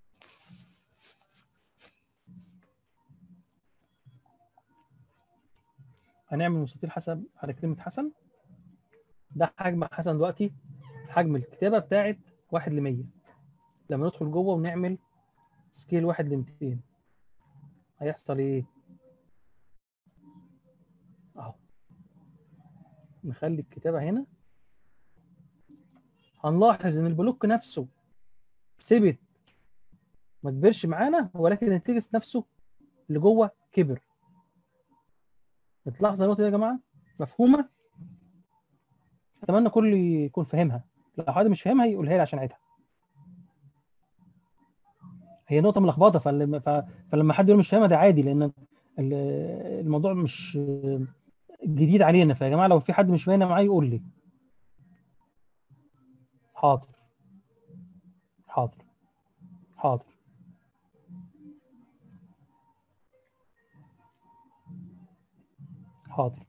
هنعمل مستطيل حسب على كلمه حسن ده حجم حسن دلوقتي حجم الكتابه بتاعت 1 ل 100 لما ندخل جوه ونعمل سكيل 1 ل 200 هيحصل ايه؟ اهو نخلي الكتابه هنا هنلاحظ ان البلوك نفسه ثبت ما كبرش معانا ولكن التكست نفسه اللي جوه كبر بتلاحظ النقطه دي يا جماعه مفهومه اتمنى كل يكون فاهمها لو حد مش فاهمها يقولها لي عشان اعيدها هي نقطه ملخبطه فلما ف- فلما حد يقول مش فاهمها ده عادي لان ال- الموضوع مش جديد علينا فيا جماعه لو في حد مش فاهم معايا يقول لي حاضر حاضر حاضر حاضر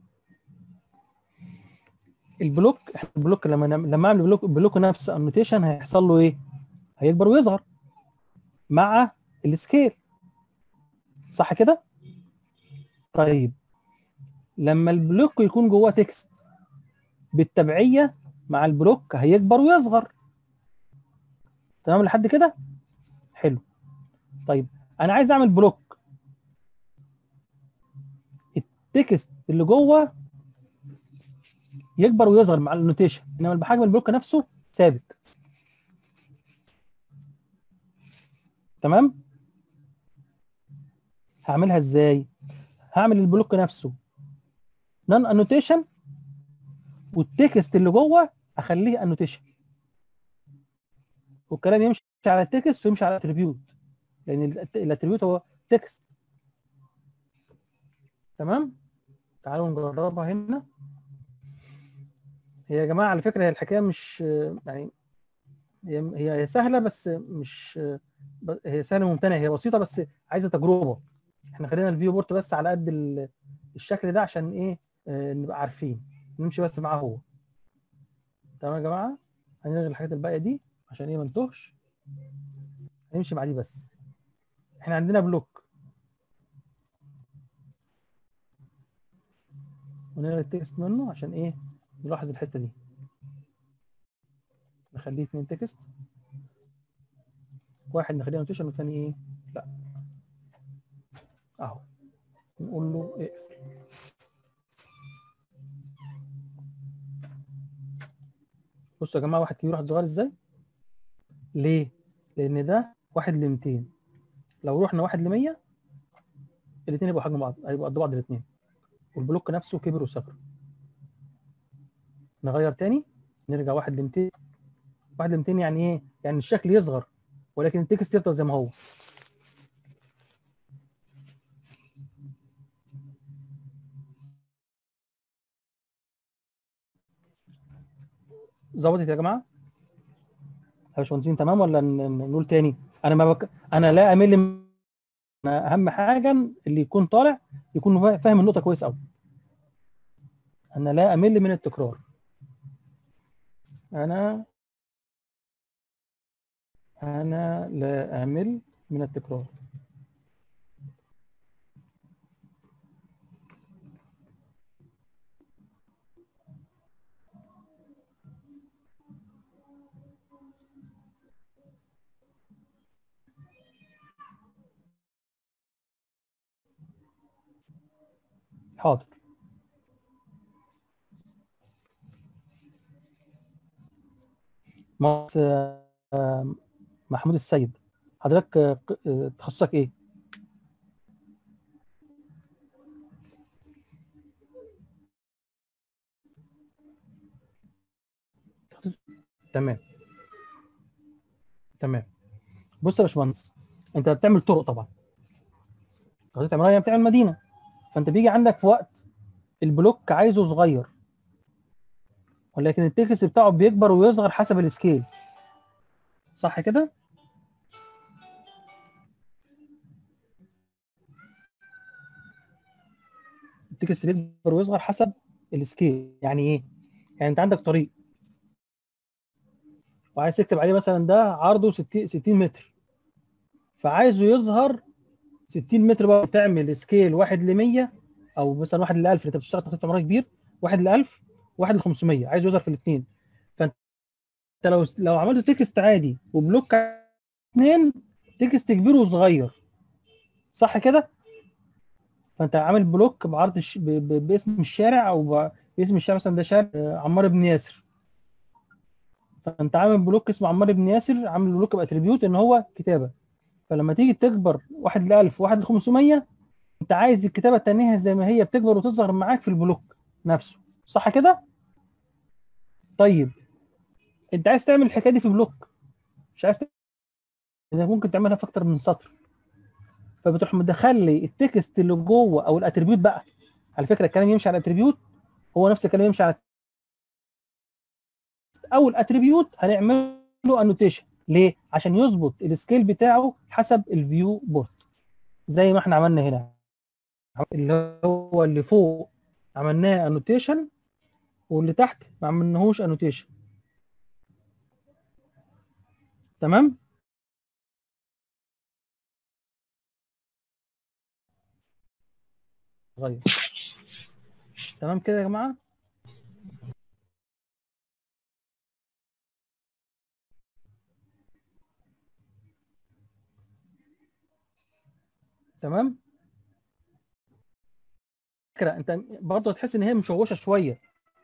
البلوك احنا البلوك لما نعمل- لما اعمل بلوك البلوك نفس النوتيشن هيحصل له ايه؟ هيكبر ويظهر مع السكيل صح كده؟ طيب لما البلوك يكون جواه تكست بالتبعيه مع البلوك هيكبر ويصغر تمام لحد كده؟ حلو طيب انا عايز اعمل بلوك التكست اللي جوه يكبر ويصغر مع النوتيشن انما بحجم البلوك نفسه ثابت تمام هعملها ازاي هعمل البلوك نفسه نون انوتيشن والتكست اللي جوه اخليه انوتيشن والكلام يمشي على التكست ويمشي على الاتريبيوت لان الاتريبيوت هو تكست تمام تعالوا نجربها هنا هي يا جماعه على فكره هي الحكايه مش يعني هي هي هي سهله بس مش ب- هي سهله ممتنه هي بسيطه بس عايزه تجربه احنا خلينا الفيو بورت بس على قد ال- الشكل ده عشان ايه آه، نبقى عارفين نمشي بس معاه هو تمام يا جماعه هنلغي الحاجات الباقيه دي عشان ايه ما نتوهش هنمشي مع دي بس احنا عندنا بلوك ونلغي التكست منه عشان ايه نلاحظ الحته دي نخليه اتنين تكست واحد نخليه نوتيشن والتاني ايه لا اهو نقول له اقفل بصوا يا جماعه واحد كبير واحد صغير ازاي ليه لان ده واحد ل 200 لو رحنا واحد ل 100 الاثنين يبقوا حجم بعض هيبقوا قد بعض الاثنين والبلوك نفسه كبر وصغر نغير تاني نرجع واحد ل 200 واحد ل 200 يعني ايه؟ يعني الشكل يصغر ولكن التكست يفضل زي ما هو ظبطت يا جماعه؟ يا باشمهندسين تمام ولا ن- ن- نقول تاني؟ انا ما بك... انا لا امل من- أنا اهم حاجه اللي يكون طالع يكون فا- فاهم النقطه كويس قوي انا لا امل من التكرار انا انا لا امل من التكرار حاضر مهندس آه، محمود السيد حضرتك آه، ق- آه، تخصصك ايه؟ تمام تمام بص يا باشمهندس انت بتعمل طرق طبعا خطيط عمرانيه بتعمل مدينه فانت بيجي عندك في وقت البلوك عايزه صغير ولكن التكست بتاعه بيكبر ويصغر حسب السكيل صح كده؟ التكست بيكبر ويصغر حسب السكيل يعني ايه؟ يعني انت عندك طريق وعايز تكتب عليه مثلا ده عرضه 60 60 متر فعايزه يظهر 60 متر بقى تعمل سكيل 1 ل 100 او مثلا 1 ل 1000 انت بتشتغل تخطيط عمراني كبير 1 ل 1000 1 ل 500 عايز يظهر في الاثنين فانت لو لو عملت تكست عادي وبلوك اثنين تكست كبير وصغير صح كده؟ فانت عامل بلوك بعرض الش... ب... ب... باسم الشارع او ب... باسم الشارع مثلا ده شارع آه، عمار بن ياسر فانت عامل بلوك اسمه عمار بن ياسر عامل بلوك باتريبيوت ان هو كتابه فلما تيجي تكبر واحد ل 1000 واحد ل 500 انت عايز الكتابه التانية زي ما هي بتكبر وتظهر معاك في البلوك نفسه صح كده؟ طيب انت عايز تعمل الحكايه دي في بلوك مش عايز تعمل ممكن تعملها في اكتر من سطر فبتروح مدخل لي التكست اللي جوه او الاتريبيوت بقى على فكره الكلام يمشي على الاتريبيوت هو نفس الكلام يمشي على او الاتريبيوت هنعمل له انوتيشن ليه عشان يظبط السكيل بتاعه حسب الفيو بورت زي ما احنا عملنا هنا اللي هو اللي فوق عملناه انوتيشن واللي تحت ما عملناهوش انوتيشن تمام غير تمام كده يا جماعه تمام فكره انت برضه هتحس ان هي مشوشه شويه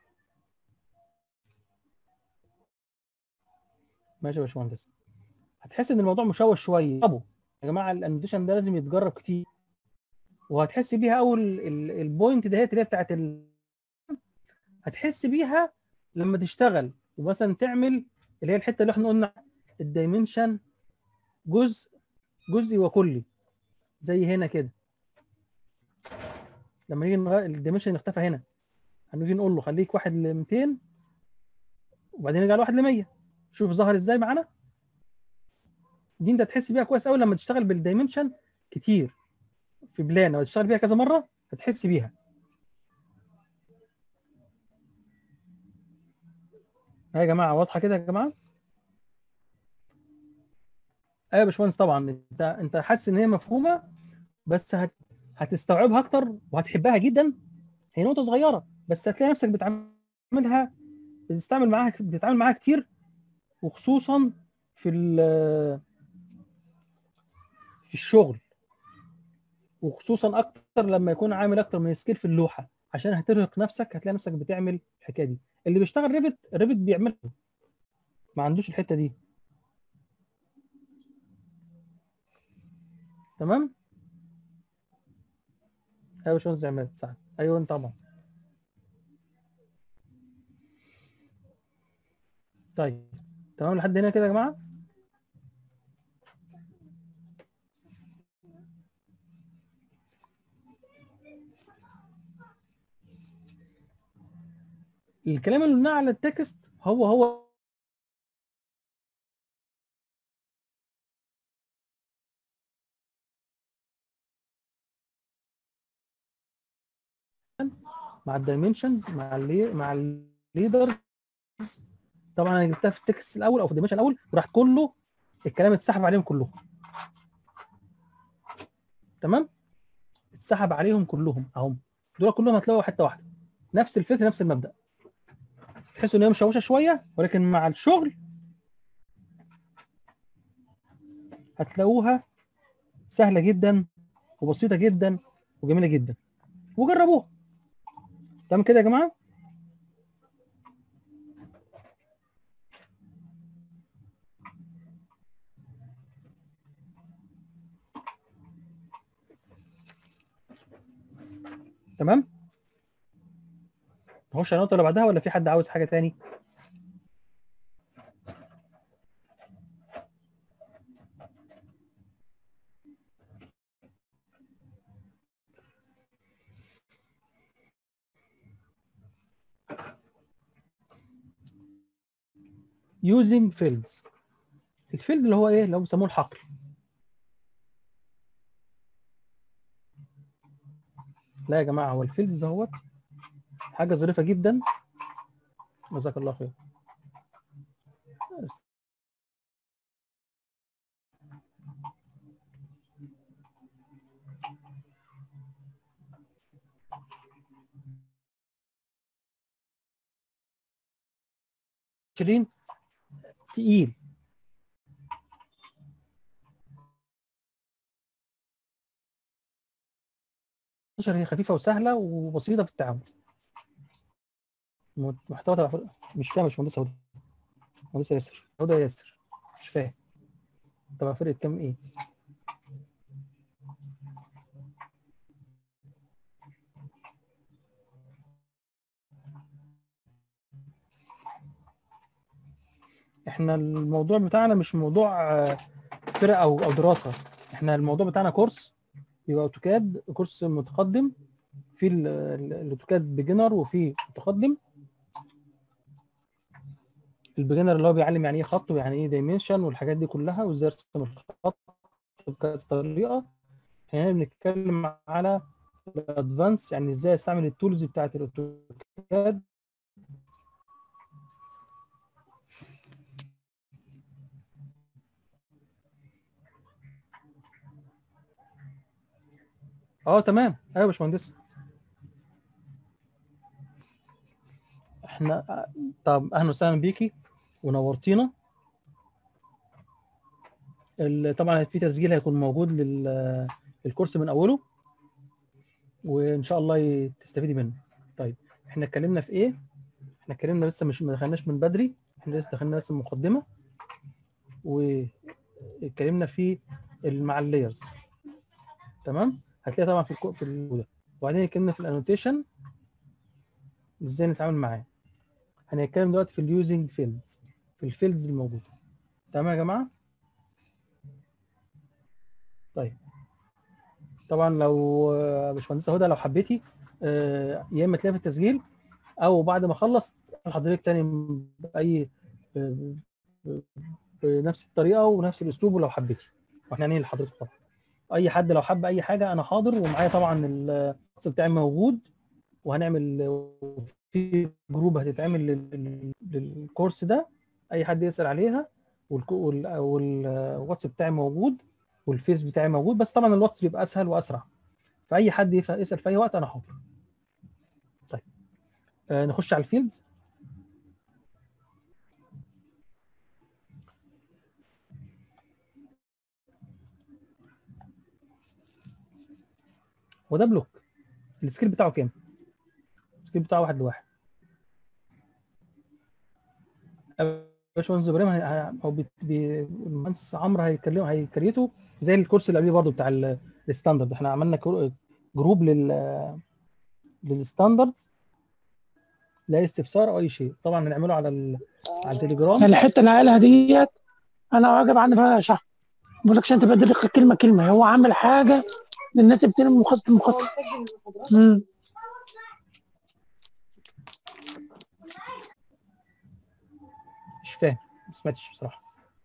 ماشي يا باشمهندس هتحس ان الموضوع مشوش شويه ابو يا جماعه الانديشن ده لازم يتجرب كتير وهتحس بيها اول البوينت دهيت اللي هي بتاعت ال... هتحس بيها لما تشتغل ومثلا تعمل اللي هي الحته اللي احنا قلنا الدايمنشن جزء جزئي وكلي زي هنا كده لما نيجي نغ... الدايمنشن اختفى هنا هنيجي نقول له خليك واحد ل 200 وبعدين نرجع لواحد ل 100 شوف ظهر ازاي معانا دي انت تحس بيها كويس قوي لما تشتغل بالدايمنشن كتير في بلان او تشتغل بيها كذا مره هتحس بيها يا جماعه واضحه كده يا جماعه ايوه يا باشمهندس طبعا انت انت حاسس ان هي مفهومه بس هت... هتستوعبها اكتر وهتحبها جدا هي نقطه صغيره بس هتلاقي نفسك بتعملها بتستعمل معاها بتتعامل معاها كتير وخصوصا في في الشغل وخصوصا اكتر لما يكون عامل اكتر من سكيل في اللوحه عشان هترهق نفسك هتلاقي نفسك بتعمل الحكايه دي اللي بيشتغل ريفت ريفت بيعملها ما عندوش الحته دي تمام ايوه يا باشمهندس عماد سعد ايوه انت طبعا طيب تمام لحد هنا كده يا جماعه الكلام اللي قلناه على التكست هو هو مع الدايمنشنز مع اللي مع الليدرز طبعا انا جبتها في التكست الاول او في الدايمنشن الاول وراح كله الكلام اتسحب عليهم كلهم تمام اتسحب عليهم كلهم اهم دول كلهم هتلاقوا حته واحده نفس الفكره نفس المبدا تحسوا ان هي مشوشه شويه ولكن مع الشغل هتلاقوها سهله جدا وبسيطه جدا وجميله جدا وجربوها تمام كده يا جماعه تمام نخش على النقطه اللي بعدها ولا في حد عاوز حاجه تاني using fields الفيلد اللي هو ايه اللي هو بيسموه الحقل لا يا جماعه هو الفيلد دوت حاجه ظريفه جدا جزاك الله خير عشرين تقيل هي خفيفه وسهله وبسيطه في التعامل محتوى تبع مش فاهم مش مهندس سعودي مهندس ياسر هدى ياسر مش فاهم طب فرقة كام ايه احنا الموضوع بتاعنا مش موضوع آه، فرق او او دراسه احنا الموضوع بتاعنا كورس يبقى اوتوكاد كورس متقدم في ال- ال- الاوتوكاد بيجنر وفي متقدم البيجنر اللي هو بيعلم يعني ايه خط ويعني ايه دايمنشن والحاجات دي كلها وازاي ارسم الخط بكذا طريقه هنا بنتكلم على الادفانس يعني ازاي استعمل التولز بتاعت الاوتوكاد اه تمام ايوه يا باشمهندس احنا طب اهلا وسهلا بيكي ونورتينا ال- طبعا في تسجيل هيكون موجود لل- للكورس من اوله وان شاء الله ي- تستفيدي منه طيب احنا اتكلمنا في ايه احنا اتكلمنا لسه مش ما دخلناش من بدري احنا لسه دخلنا بس المقدمه واتكلمنا في ال- مع اللايرز تمام هتلاقي طبعا في الكو... في ال... وبعدين اتكلمنا في الانوتيشن ازاي نتعامل معاه هنتكلم دلوقتي في اليوزنج فيلدز في الفيلدز الموجوده تمام يا جماعه طيب طبعا لو آه، باشمهندسه هدى لو حبيتي آه، يا اما تلاقيها في التسجيل او بعد ما اخلص حضرتك تاني باي ب- ب- بنفس الطريقه ونفس الاسلوب ولو حبيتي واحنا هننقل لحضرتك طبعا اي حد لو حب اي حاجه انا حاضر ومعايا طبعا الواتس بتاعي موجود وهنعمل في جروب هتتعمل لل- لل- للكورس ده اي حد يسال عليها والكو- وال- والواتس بتاعي موجود والفيس بتاعي موجود بس طبعا الواتس بيبقى اسهل واسرع فاي حد يف- يسال في اي وقت انا حاضر طيب آه نخش على الفيلدز وده بلوك السكيل بتاعه كام؟ السكيل بتاعه واحد لواحد باشمهندس ابراهيم هي- هي- هو بي- بي- المهندس عمرو هيكلم هيكريته زي الكورس اللي قبليه برضه بتاع ال- الستاندرد احنا عملنا كرو- جروب لل للستاندرد لا استفسار او اي شيء طبعا هنعمله على ال... على التليجرام الحته اللي قالها ديت انا واجب عني بقى شرح بقول لك عشان تبقى دقيق كلمه كلمه هو عامل حاجه للناس اللي بتنمي مخطط مخطط امم مش فاهم ما سمعتش بصراحه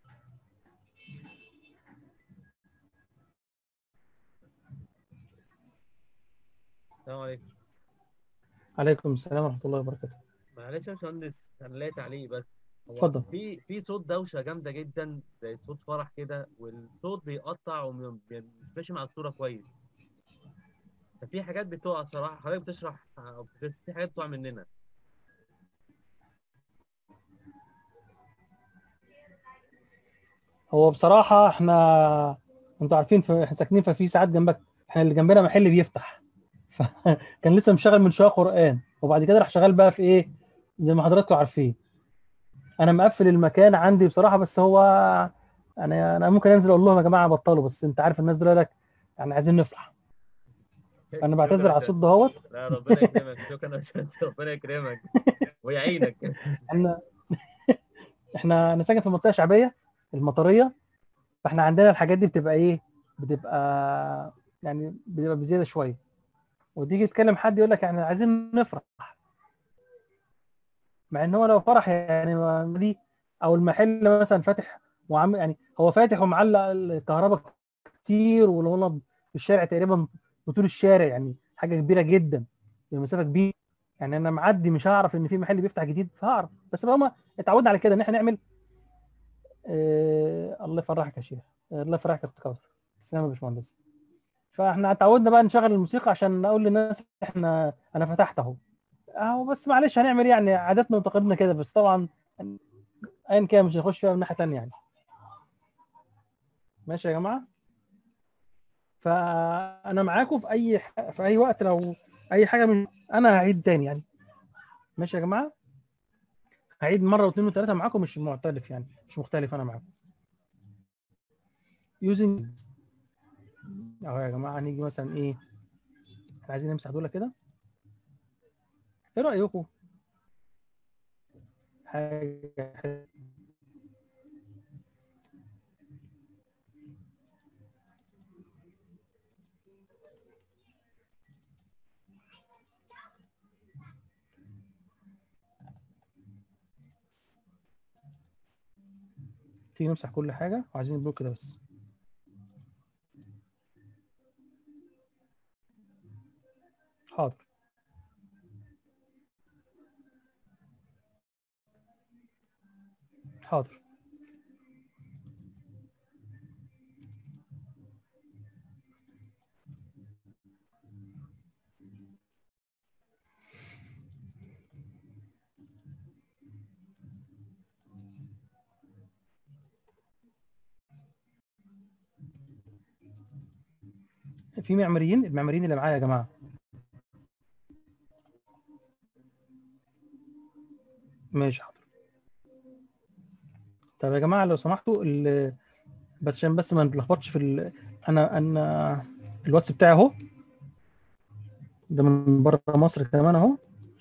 السلام عليكم عليكم السلام ورحمه الله وبركاته معلش يا باشمهندس انا ليا تعليق بس هو اتفضل. في في صوت دوشه جامده جدا زي صوت فرح كده والصوت بيقطع ومش ماشي مع الصوره كويس ففي حاجات بتقع صراحه حضرتك بتشرح أو بس في حاجات بتقع مننا هو بصراحة احنا انتوا عارفين في... احنا ساكنين ففي ساعات جنبك احنا اللي جنبنا محل بيفتح فكان لسه مشغل من شوية قرآن وبعد كده راح شغال بقى في ايه زي ما حضراتكم عارفين انا مقفل المكان عندي بصراحة بس هو انا انا ممكن انزل اقول لهم يا جماعة بطلوا بس انت عارف الناس دول لك يعني عايزين نفرح انا بعتذر على الصوت دهوت لا ربنا يكرمك شكرا يا باشمهندس ربنا يكرمك ويعينك احنا احنا انا ساكن في منطقه شعبيه المطريه فاحنا عندنا الحاجات دي بتبقى ايه بتبقى يعني بتبقى بزياده شويه وتيجي تكلم حد يقول لك يعني عايزين نفرح مع ان هو لو فرح يعني ما دي او المحل مثلا فاتح وعامل يعني هو فاتح ومعلق الكهرباء كتير والولد في الشارع تقريبا بطول الشارع يعني حاجه كبيره جدا المسافه كبيره يعني انا معدي مش هعرف ان في محل بيفتح جديد فهعرف بس بقى هما اتعودنا على كده ان احنا نعمل آه الله يفرحك يا شيخ آه الله يفرحك يا اخت كوثر تسلم يا باشمهندس فاحنا اتعودنا بقى نشغل الموسيقى عشان نقول للناس احنا انا فتحت اهو اهو بس معلش هنعمل يعني عاداتنا وتقاليدنا كده بس طبعا ايا كان مش هنخش فيها من ناحيه ثانيه يعني ماشي يا جماعه فانا معاكم في اي ح- في اي وقت لو اي حاجه من انا هعيد تاني يعني ماشي يا جماعه هعيد مره واثنين وثلاثه معاكم مش معترف يعني مش مختلف انا معاكم using اهو يا جماعه هنيجي مثلا ايه احنا عايزين نمسح دول كده ايه رايكم حاجه حلوة. تيجي نمسح كل حاجه وعايزين البلوك كده بس حاضر حاضر في معماريين المعماريين اللي معايا يا جماعه ماشي حاضر طب يا جماعه لو سمحتوا ال... بس عشان بس ما نتلخبطش في ال... انا انا الواتس بتاعي اهو ده من بره مصر كمان اهو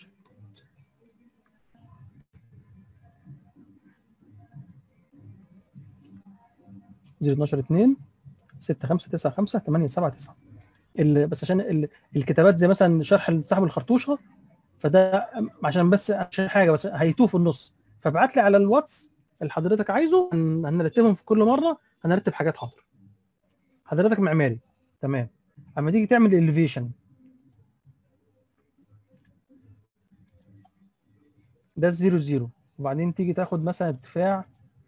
زيرو 12 2 6 5 9 5 8 7 9 ال... بس عشان ال... الكتابات زي مثلا شرح صاحب الخرطوشه فده عشان بس عشان حاجه بس هيتوه في النص فابعت لي على الواتس اللي حضرتك عايزه هن- هنرتبهم في كل مره هنرتب حاجات حاضر حضرتك معماري تمام اما تيجي تعمل اليفيشن ده الزيرو زيرو وبعدين تيجي تاخد مثلا ارتفاع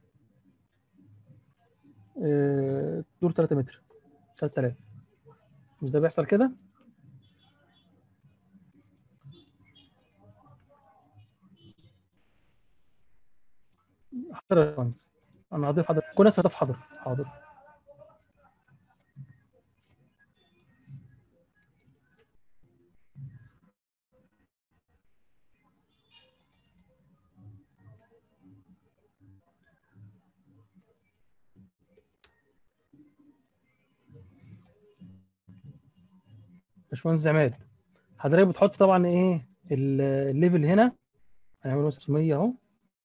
آه، دور 3 متر 3000 مش ده بيحصل كده حاضر يا باشمهندس انا هضيف حضر كل الناس هتضيف حضر حاضر باشمهندس عماد حضرتك بتحط طبعا ايه ال- الليفل هنا هنعمله 600 اهو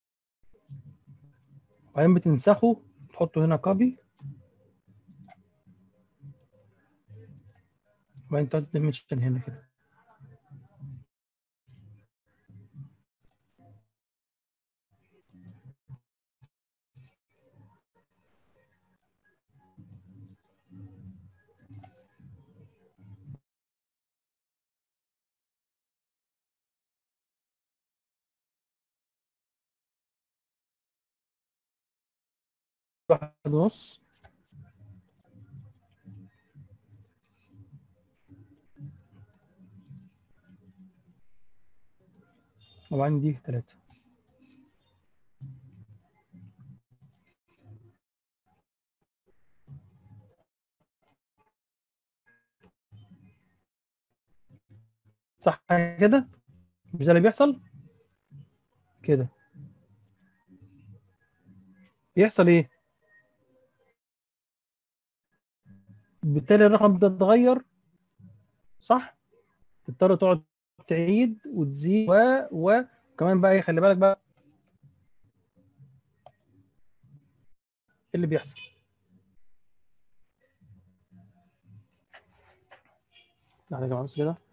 وبعدين بتنسخه تحطه هنا كوبي وبعدين تحط ديمنشن هنا كده واحد ونص وبعدين دي ثلاثة صح كده مش ده اللي بيحصل كده بيحصل ايه بالتالي الرقم ده اتغير صح تضطر تقعد تعيد وتزيد و وكمان بقى ايه خلي بالك بقى ايه اللي بيحصل تعالى يا جماعه بس كده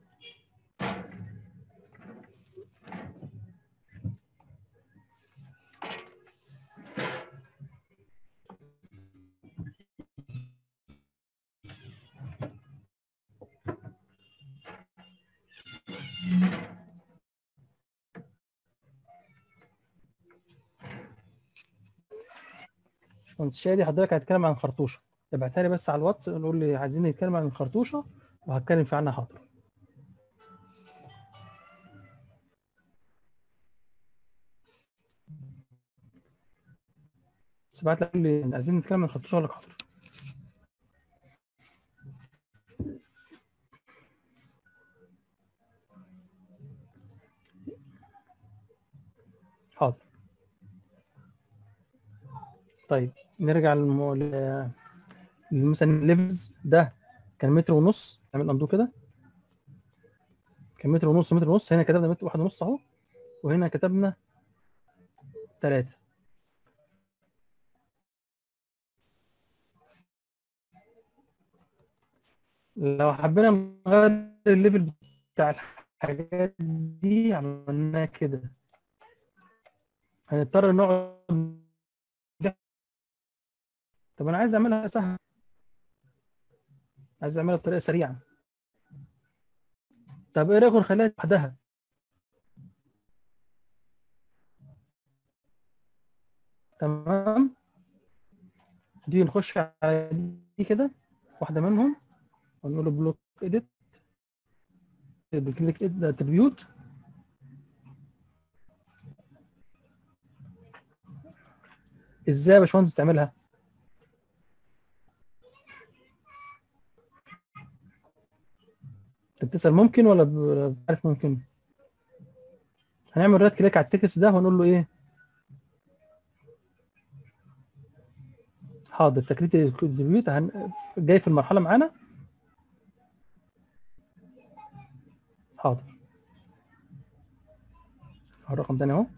باشمهندس شادي حضرتك هتتكلم عن الخرطوشه ابعتها لي بس على الواتس نقول لي عايزين نتكلم عن الخرطوشه وهتكلم في عنها حاضر بس ابعت لي قول لي عايزين نتكلم عن الخرطوشه ولا حاضر حاضر طيب نرجع للم... ل- مثلا الليفلز ده كان متر ونص نعمل اندو كده كان متر ونص متر ونص هنا كتبنا متر واحد ونص اهو وهنا كتبنا ثلاثة لو حبينا نغير الليفل بتاع الحاجات دي عملناها كده هنضطر نقعد طب انا عايز اعملها سهل عايز اعملها بطريقه سريعه طب ايه رايكم نخليها لوحدها تمام دي نخش على دي كده واحده منهم ونقول له بلوك اديت بكليك اديت اتريبيوت ازاي يا باشمهندس بتعملها انت بتسال ممكن ولا ب- عارف ممكن هنعمل رايت كليك على التكست ده ونقول له ايه حاضر تكريت الديبيوت هن... جاي في المرحله معانا حاضر اهو الرقم تاني اهو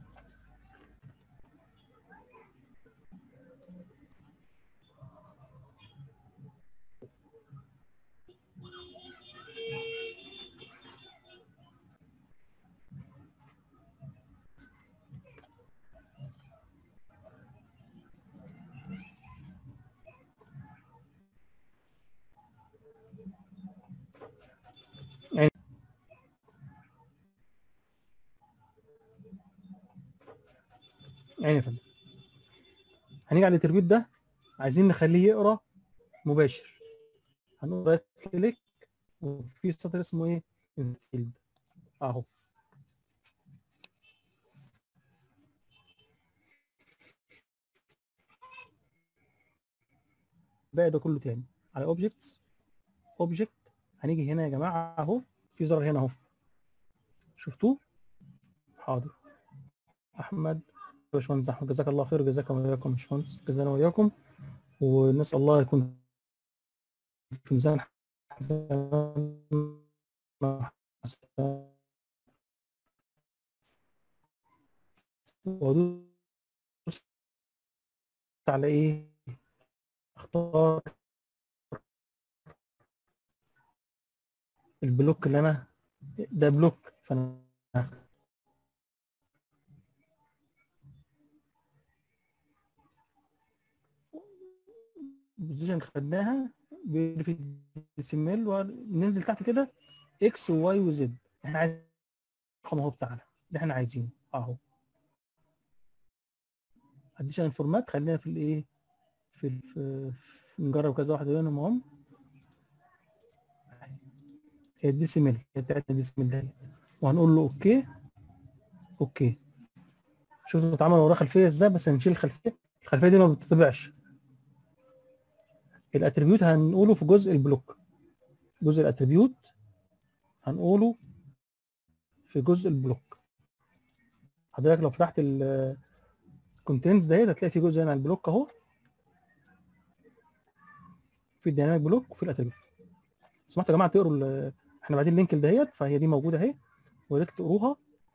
يعني يعني يا فندم هنيجي على الاتربيوت ده عايزين نخليه يقرا مباشر هنقول رايت كليك وفي سطر اسمه ايه انفيلد اهو الباقي ده كله تاني على اوبجكتس اوبجكت هنيجي هنا يا جماعه اهو في زرار هنا اهو شفتوه حاضر احمد باشمهندس احمد جزاك الله خير جزاكم وياكم باشمهندس جزانا وياكم ونسال الله يكون في ميزان حسناتنا حسنات. وادوس على ايه اختار البلوك اللي انا ده بلوك فانا البوزيشن خدناها في الديسيمال وننزل تحت كده اكس وواي وزد احنا عايزين الرقم اهو بتاعنا اللي احنا عايزينه اهو اديشن فورمات خلينا في الايه في, ال- في في- نجرب كذا واحده منهم اهم هي الديسيمال هي بتاعتنا الديسيمال ديت وهنقول له اوكي اوكي شوفوا اتعمل وراه خلفيه ازاي بس هنشيل الخلفيه الخلفيه دي ما بتطبعش الاتريبيوت هنقوله في جزء البلوك جزء الاتريبيوت هنقوله في جزء البلوك حضرتك لو فتحت الكونتينز ديت هتلاقي في جزء هنا على البلوك اهو في الديناميك بلوك وفي الاتريبيوت سمحتوا يا جماعه تقروا ال- احنا بعدين اللينك دهيت فهي دي موجوده اهي ويا ريت تقروها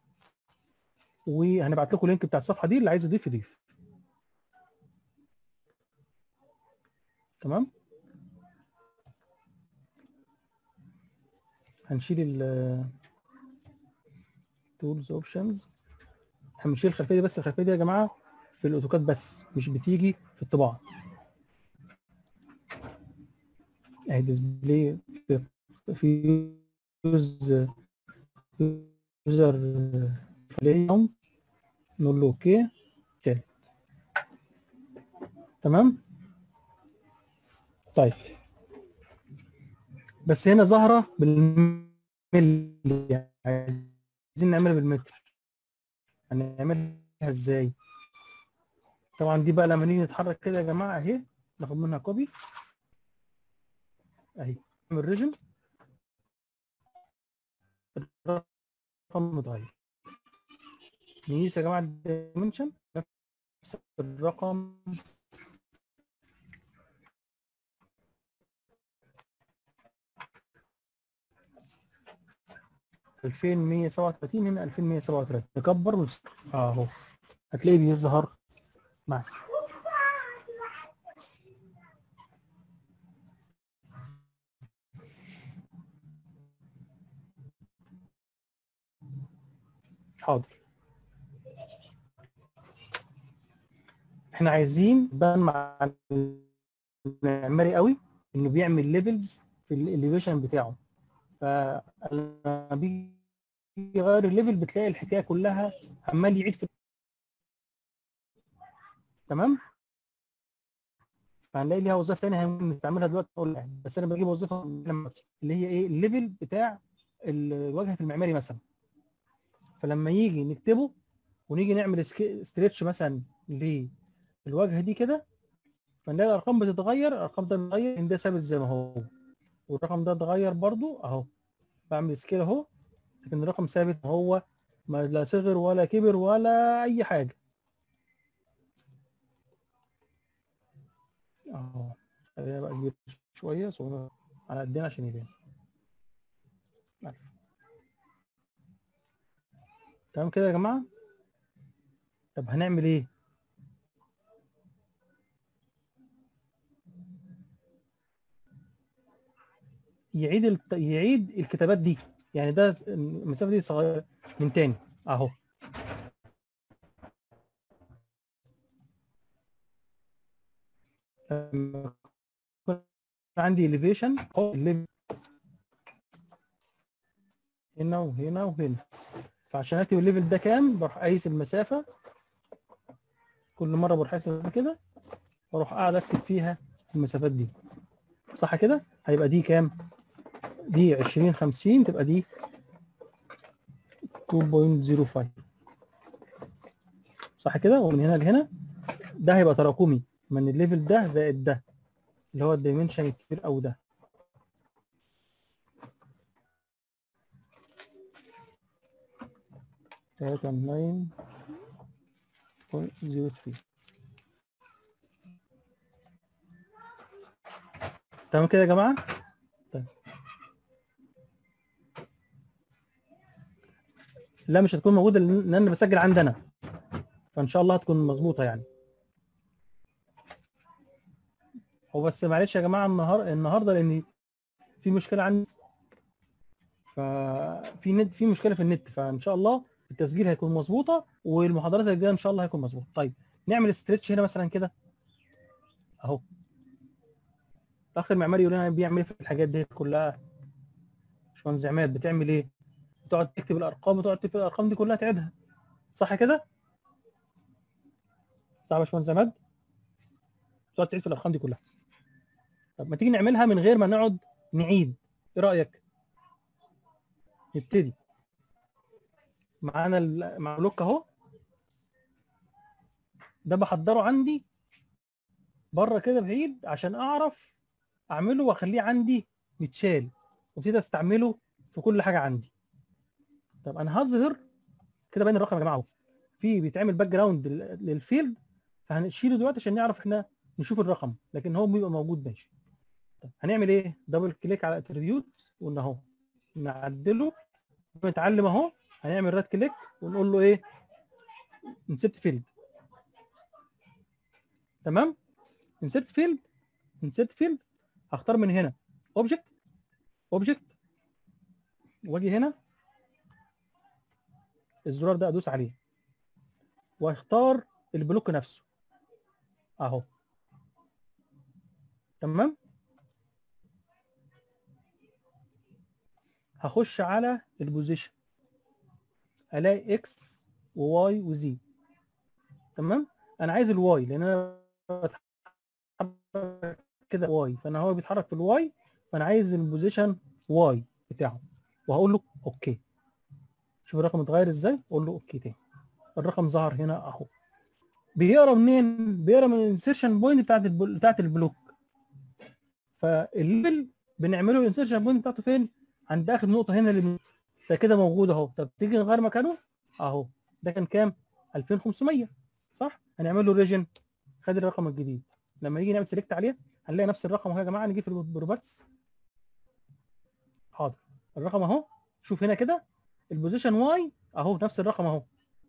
وهنبعت لكم اللينك بتاع الصفحه دي اللي عايز يضيف يضيف تمام هنشيل ال تولز اوبشنز احنا بنشيل الخلفيه دي بس الخلفيه دي يا جماعه في الاوتوكاد بس مش بتيجي في الطباعه اهي ديسبلاي في في يوز يوزر فليهم نقول له اوكي تالت تمام طيب بس هنا ظاهره بالملي عايزين نعملها بالمتر هنعملها ازاي طبعا دي بقى لما نيجي نتحرك كده يا جماعه اهي ناخد منها كوبي اهي نعمل ريجن الرقم متغير نقيس يا جماعه الدايمنشن نفس الرقم 2137 هنا 2137 نكبر ونصغر اهو هتلاقيه بيظهر معاك حاضر احنا عايزين بان مع المعماري قوي انه بيعمل ليفلز في الاليفيشن بتاعه فلما بيجي يغير الليفل بتلاقي الحكايه كلها عمال يعيد في تمام فهنلاقي ليها وظيفه ثانيه هنستعملها دلوقتي أقول لك. بس انا بجيب وظيفه اللي هي ايه الليفل بتاع الواجهه في المعماري مثلا فلما يجي نكتبه ونيجي نعمل ستريتش مثلا للواجهه دي كده فنلاقي الارقام بتتغير الارقام ده بتتغير إن ده ثابت زي ما هو والرقم ده اتغير برضو اهو بعمل سكيل اهو لكن الرقم ثابت هو ما لا صغر ولا كبر ولا اي حاجه اهو خلينا بقى كبير شويه صغير على قدنا عشان يبان ألف. تمام كده يا جماعه طب هنعمل ايه يعيد الت... يعيد الكتابات دي يعني ده المسافه دي صغيره من تاني اهو لما يكون عندي elevation اهو الليف- هنا وهنا وهنا فعشان اكتب الليفل ده كام بروح قايس المسافه كل مره بروح قايس المسافة كده واروح قاعد اكتب فيها المسافات دي صح كده هيبقى دي كام دي 20 50 تبقى دي 2.05 صح كده ومن هنا لهنا ده هيبقى تراكمي من الليفل ده زائد ده اللي هو الدايمنشن الكبير قوي ده تلاتة ناين بوينت زيرو ثري تمام كده يا جماعة؟ طيب لا مش هتكون موجودة لأن أنا بسجل عندنا فإن شاء الله هتكون مظبوطة يعني هو بس معلش يا جماعة النهار النهاردة لأن في مشكلة عندي ففي نت في مشكلة في النت فإن شاء الله التسجيل هيكون مظبوطة والمحاضرات الجاية إن شاء الله هيكون مظبوط طيب نعمل استرتش هنا مثلا كده أهو الاخ المعماري يقول لنا بيعمل ايه في الحاجات دي كلها باشمهندس عماد بتعمل ايه بتقعد تكتب الارقام وتقعد تكتب الارقام دي كلها تعيدها صح كده صح يا باشمهندس عماد تقعد تعيد في الارقام دي كلها طب ما تيجي نعملها من غير ما نقعد نعيد ايه رايك نبتدي معانا ال- مع لوك اهو ده بحضره عندي بره كده بعيد عشان اعرف اعمله واخليه عندي متشال وابتدي استعمله في كل حاجه عندي طب انا هظهر كده باين الرقم يا جماعه اهو في بيتعمل باك جراوند لل- للفيلد فهنشيله دلوقتي عشان نعرف احنا نشوف الرقم لكن هو بيبقى موجود ماشي طب هنعمل ايه دبل كليك على اتريبيوت وقلنا اهو نعدله نتعلم اهو هنعمل رات كليك ونقول له ايه انسيرت فيلد تمام انسيرت فيلد انسيرت فيلد هختار من هنا اوبجكت اوبجكت واجي هنا الزرار ده ادوس عليه واختار البلوك نفسه اهو تمام هخش على البوزيشن الاقي اكس وواي وزي تمام انا عايز الواي لان انا بتحرك كده واي فانا هو بيتحرك في الواي فانا عايز البوزيشن واي بتاعه وهقول له اوكي شوف الرقم اتغير ازاي اقول له اوكي تاني الرقم ظهر هنا اهو بيقرا منين بيقرا من الانسيرشن بوينت بتاعت البل... بتاعت البلوك فالليفل بنعمله الانسيرشن بوينت بتاعته فين عند اخر نقطه هنا اللي من- ده كده موجود اهو طب تيجي نغير مكانه اهو ده كان كام 2500 صح هنعمل له ريجن خد الرقم الجديد لما نيجي نعمل سيلكت عليه هنلاقي نفس الرقم اهو يا جماعه نيجي في البروباتس حاضر الرقم اهو شوف هنا كده البوزيشن واي اهو نفس الرقم اهو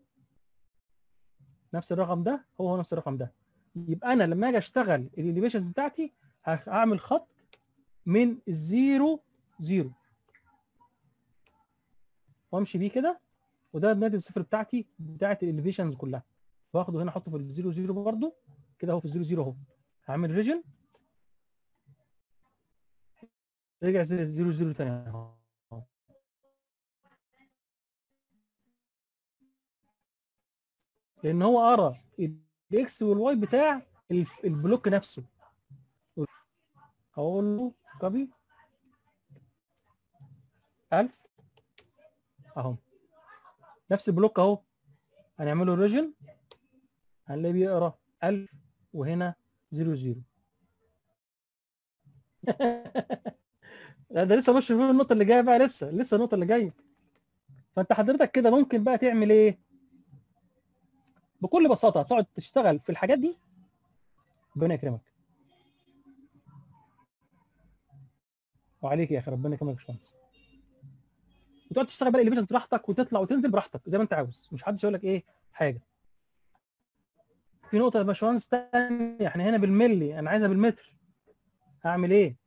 نفس الرقم ده هو هو نفس الرقم ده يبقى انا لما اجي اشتغل الاليفيشنز بتاعتي هعمل خط من الزيرو زيرو وامشي بيه كده وده نادي الصفر بتاعتي بتاعت الاليفيشنز كلها واخده هنا احطه في الزيرو زيرو برضه كده اهو في الزيرو زيرو اهو هعمل ريجن رجع زي- زيرو زيرو تاني اهو لان هو قرا الاكس والواي بتاع ال- البلوك نفسه هقول له كوبي 1000 اهو نفس البلوك اهو هنعمله ريجن هنلاقيه بيقرا 1000 وهنا 00 لا ده لسه مش في النقطه اللي جايه بقى لسه لسه النقطه اللي جايه فانت حضرتك كده ممكن بقى تعمل ايه بكل بساطه تقعد تشتغل في الحاجات دي ربنا يكرمك وعليك يا اخي ربنا يكرمك يا باشمهندس وتقعد تشتغل بقى الاليفيشنز براحتك وتطلع وتنزل براحتك زي ما انت عاوز مش حدش يقول لك ايه حاجه في نقطه يا باشمهندس تانية احنا هنا بالملي انا عايزها بالمتر هعمل ايه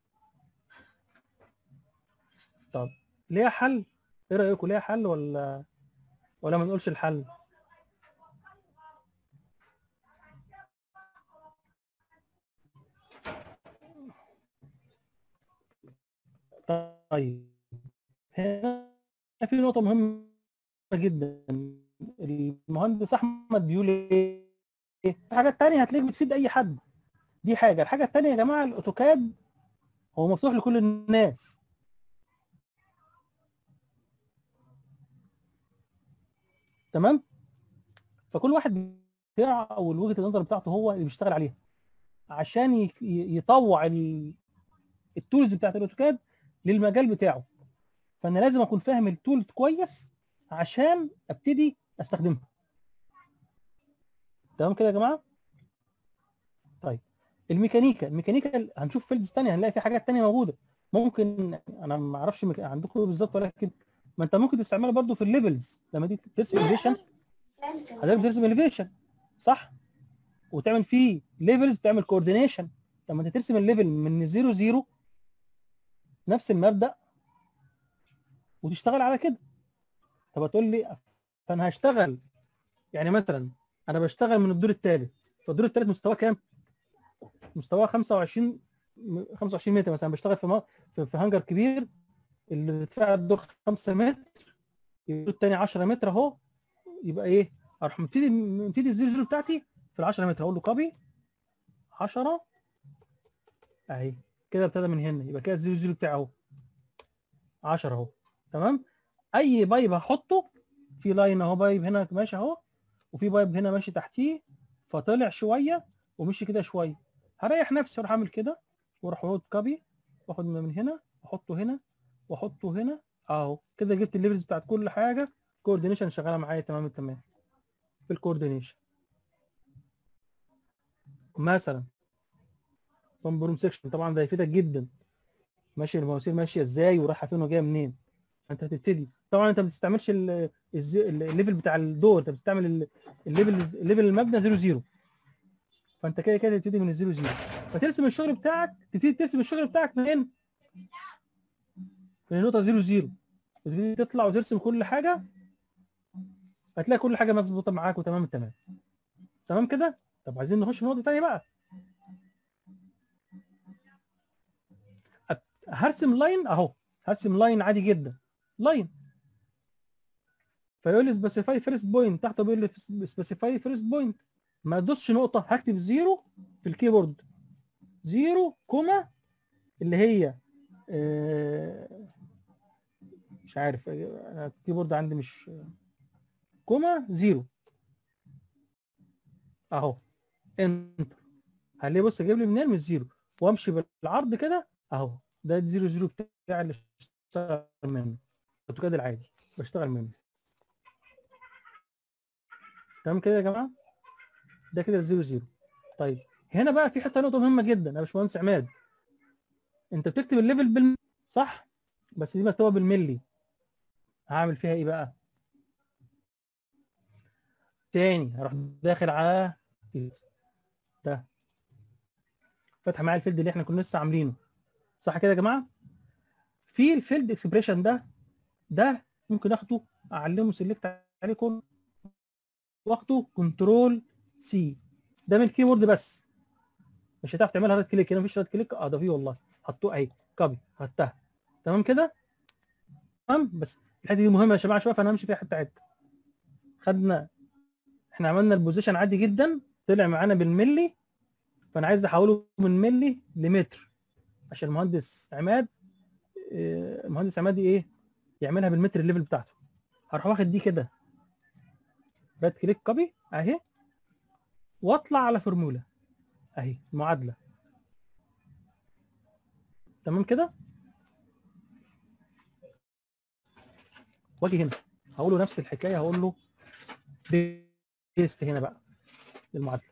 طب ليها حل ايه رايكم ليها حل ولا ولا ما نقولش الحل طيب هنا في نقطة مهمة جدا المهندس أحمد بيقول إيه؟ في حاجات تانية هتلاقيك بتفيد أي حد دي حاجة الحاجة التانية يا جماعة الأوتوكاد هو مفتوح لكل الناس تمام فكل واحد بتاع او وجهه النظر بتاعته هو اللي بيشتغل عليها عشان ي- ي- يطوع ال- التولز بتاعت الاوتوكاد للمجال بتاعه فانا لازم اكون فاهم التول كويس عشان ابتدي استخدمها تمام كده يا جماعه طيب الميكانيكا الميكانيكا هنشوف فيلدز تانية هنلاقي في حاجات تانية موجوده ممكن انا ما اعرفش ميكا- عندكم بالظبط ولكن ما انت ممكن تستعملها برضو في الليفلز لما تيجي ترسم اليفيشن حضرتك بترسم اليفيشن صح وتعمل فيه ليفلز تعمل كوردينيشن لما انت ترسم الليفل من 0 0 نفس المبدا وتشتغل على كده طب هتقول لي فانا هشتغل يعني مثلا انا بشتغل من الدور الثالث فالدور الثالث مستواه كام؟ مستواه 25 25 متر مثلا بشتغل في م- في, في هانجر كبير الارتفاع الدور 5 متر يبقى الدور الثاني 10 متر اهو يبقى ايه؟ اروح مبتدي مبتدي الزيرو زيرو بتاعتي في ال 10 متر اقول له كوبي 10 اهي كده ابتدى من هنا يبقى كده الزيرو زيرو بتاعي اهو 10 اهو تمام اي بايب هحطه في لاين اهو بايب هنا ماشي اهو وفي بايب هنا ماشي تحتيه فطلع شويه ومشي كده شويه هريح نفسي اروح اعمل كده واروح اخد كوبي واخد من هنا واحطه هنا واحطه هنا اهو كده جبت الليفلز بتاعت كل حاجه كوردينيشن شغاله معايا تمام التمام في الكوردينيشن مثلا بروم سيكشن طبعا ده هيفيدك جدا ماشي المواسير ماشيه ازاي ورايحه فين وجايه منين انت هتبتدي طبعا انت ما بتستعملش ال- الز- الليفل بتاع الدور انت بتستعمل ال- الليفل الليفل المبنى 0 0 فانت كده كده تبتدي من الزيرو زيرو فترسم الشغل بتاعك تبتدي ترسم الشغل بتاعك منين؟ من النقطه 0 0 وتبتدي تطلع وترسم كل حاجه هتلاقي كل حاجه مظبوطه معاك وتمام التمام تمام كده؟ طب عايزين نخش في نقطه ثانيه بقى هرسم لاين اهو هرسم لاين عادي جدا لاين فيقول لي سبيسيفاي فيرست بوينت تحته بيقول لي سبيسيفاي فيرست بوينت ما ادوسش نقطه هكتب زيرو في الكيبورد زيرو كوما اللي هي آه، مش عارف أنا الكيبورد عندي مش كوما زيرو اهو انتر هلاقيه بص جايب لي منين من الزيرو وامشي بالعرض كده اهو ده الزيرو زيرو بتاعي اللي اشتغل منه الاوتوكاد العادي بشتغل منه تمام كده يا جماعه ده كده الزيرو زيرو طيب هنا بقى في حته نقطه مهمه جدا يا باشمهندس عماد انت بتكتب الليفل بال صح بس دي مكتوبه بالملي هعمل فيها ايه بقى تاني هروح داخل على ده فتح معايا الفيلد اللي احنا كنا لسه عاملينه صح كده يا جماعه في الفيلد اكسبريشن ده ده ممكن اخده اعلمه سيلكت عليه كله واخده كنترول سي ده من الكيبورد بس مش هتعرف تعملها رايت كليك هنا مفيش رايت كليك اه ده فيه والله حطوه اهي كوبي خدتها تمام كده تمام بس الحته دي مهمه يا جماعه شويه فانا همشي فيها حته حته خدنا احنا عملنا البوزيشن عادي جدا طلع معانا بالملي فانا عايز احوله من ملي لمتر عشان المهندس عماد آه، المهندس عماد ايه يعملها بالمتر الليفل بتاعته هروح واخد دي كده رايت كليك كوبي اهي واطلع على فورمولا اهي المعادله تمام كده واجي هنا هقول له نفس الحكايه هقول له بيست هنا بقى للمعادله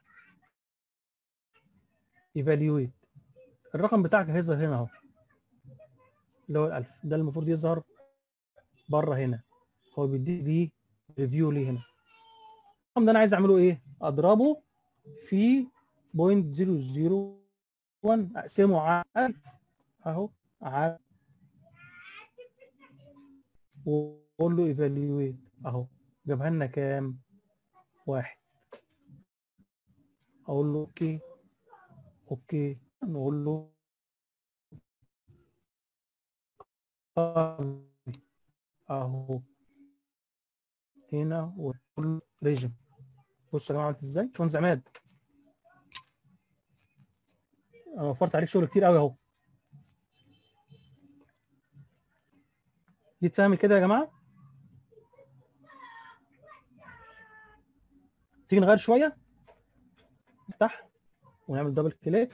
ايفالويت الرقم بتاعك هيظهر هنا اهو اللي هو ال1000 ده المفروض يظهر بره هنا هو بيدي لي ريفيو ليه هنا الرقم ده انا عايز اعمله ايه اضربه في 0.001 اقسمه على 1000 اهو على واقول له ايفالويت اهو جابها لنا كام واحد اقول له اوكي اوكي نقول له اهو هنا ونقول له ريجن بصوا يا جماعه عملت ازاي باشمهندس عماد انا وفرت عليك شغل كتير قوي اهو دي اتفهم كده يا جماعه تيجي نغير شويه نفتح ونعمل دبل كليك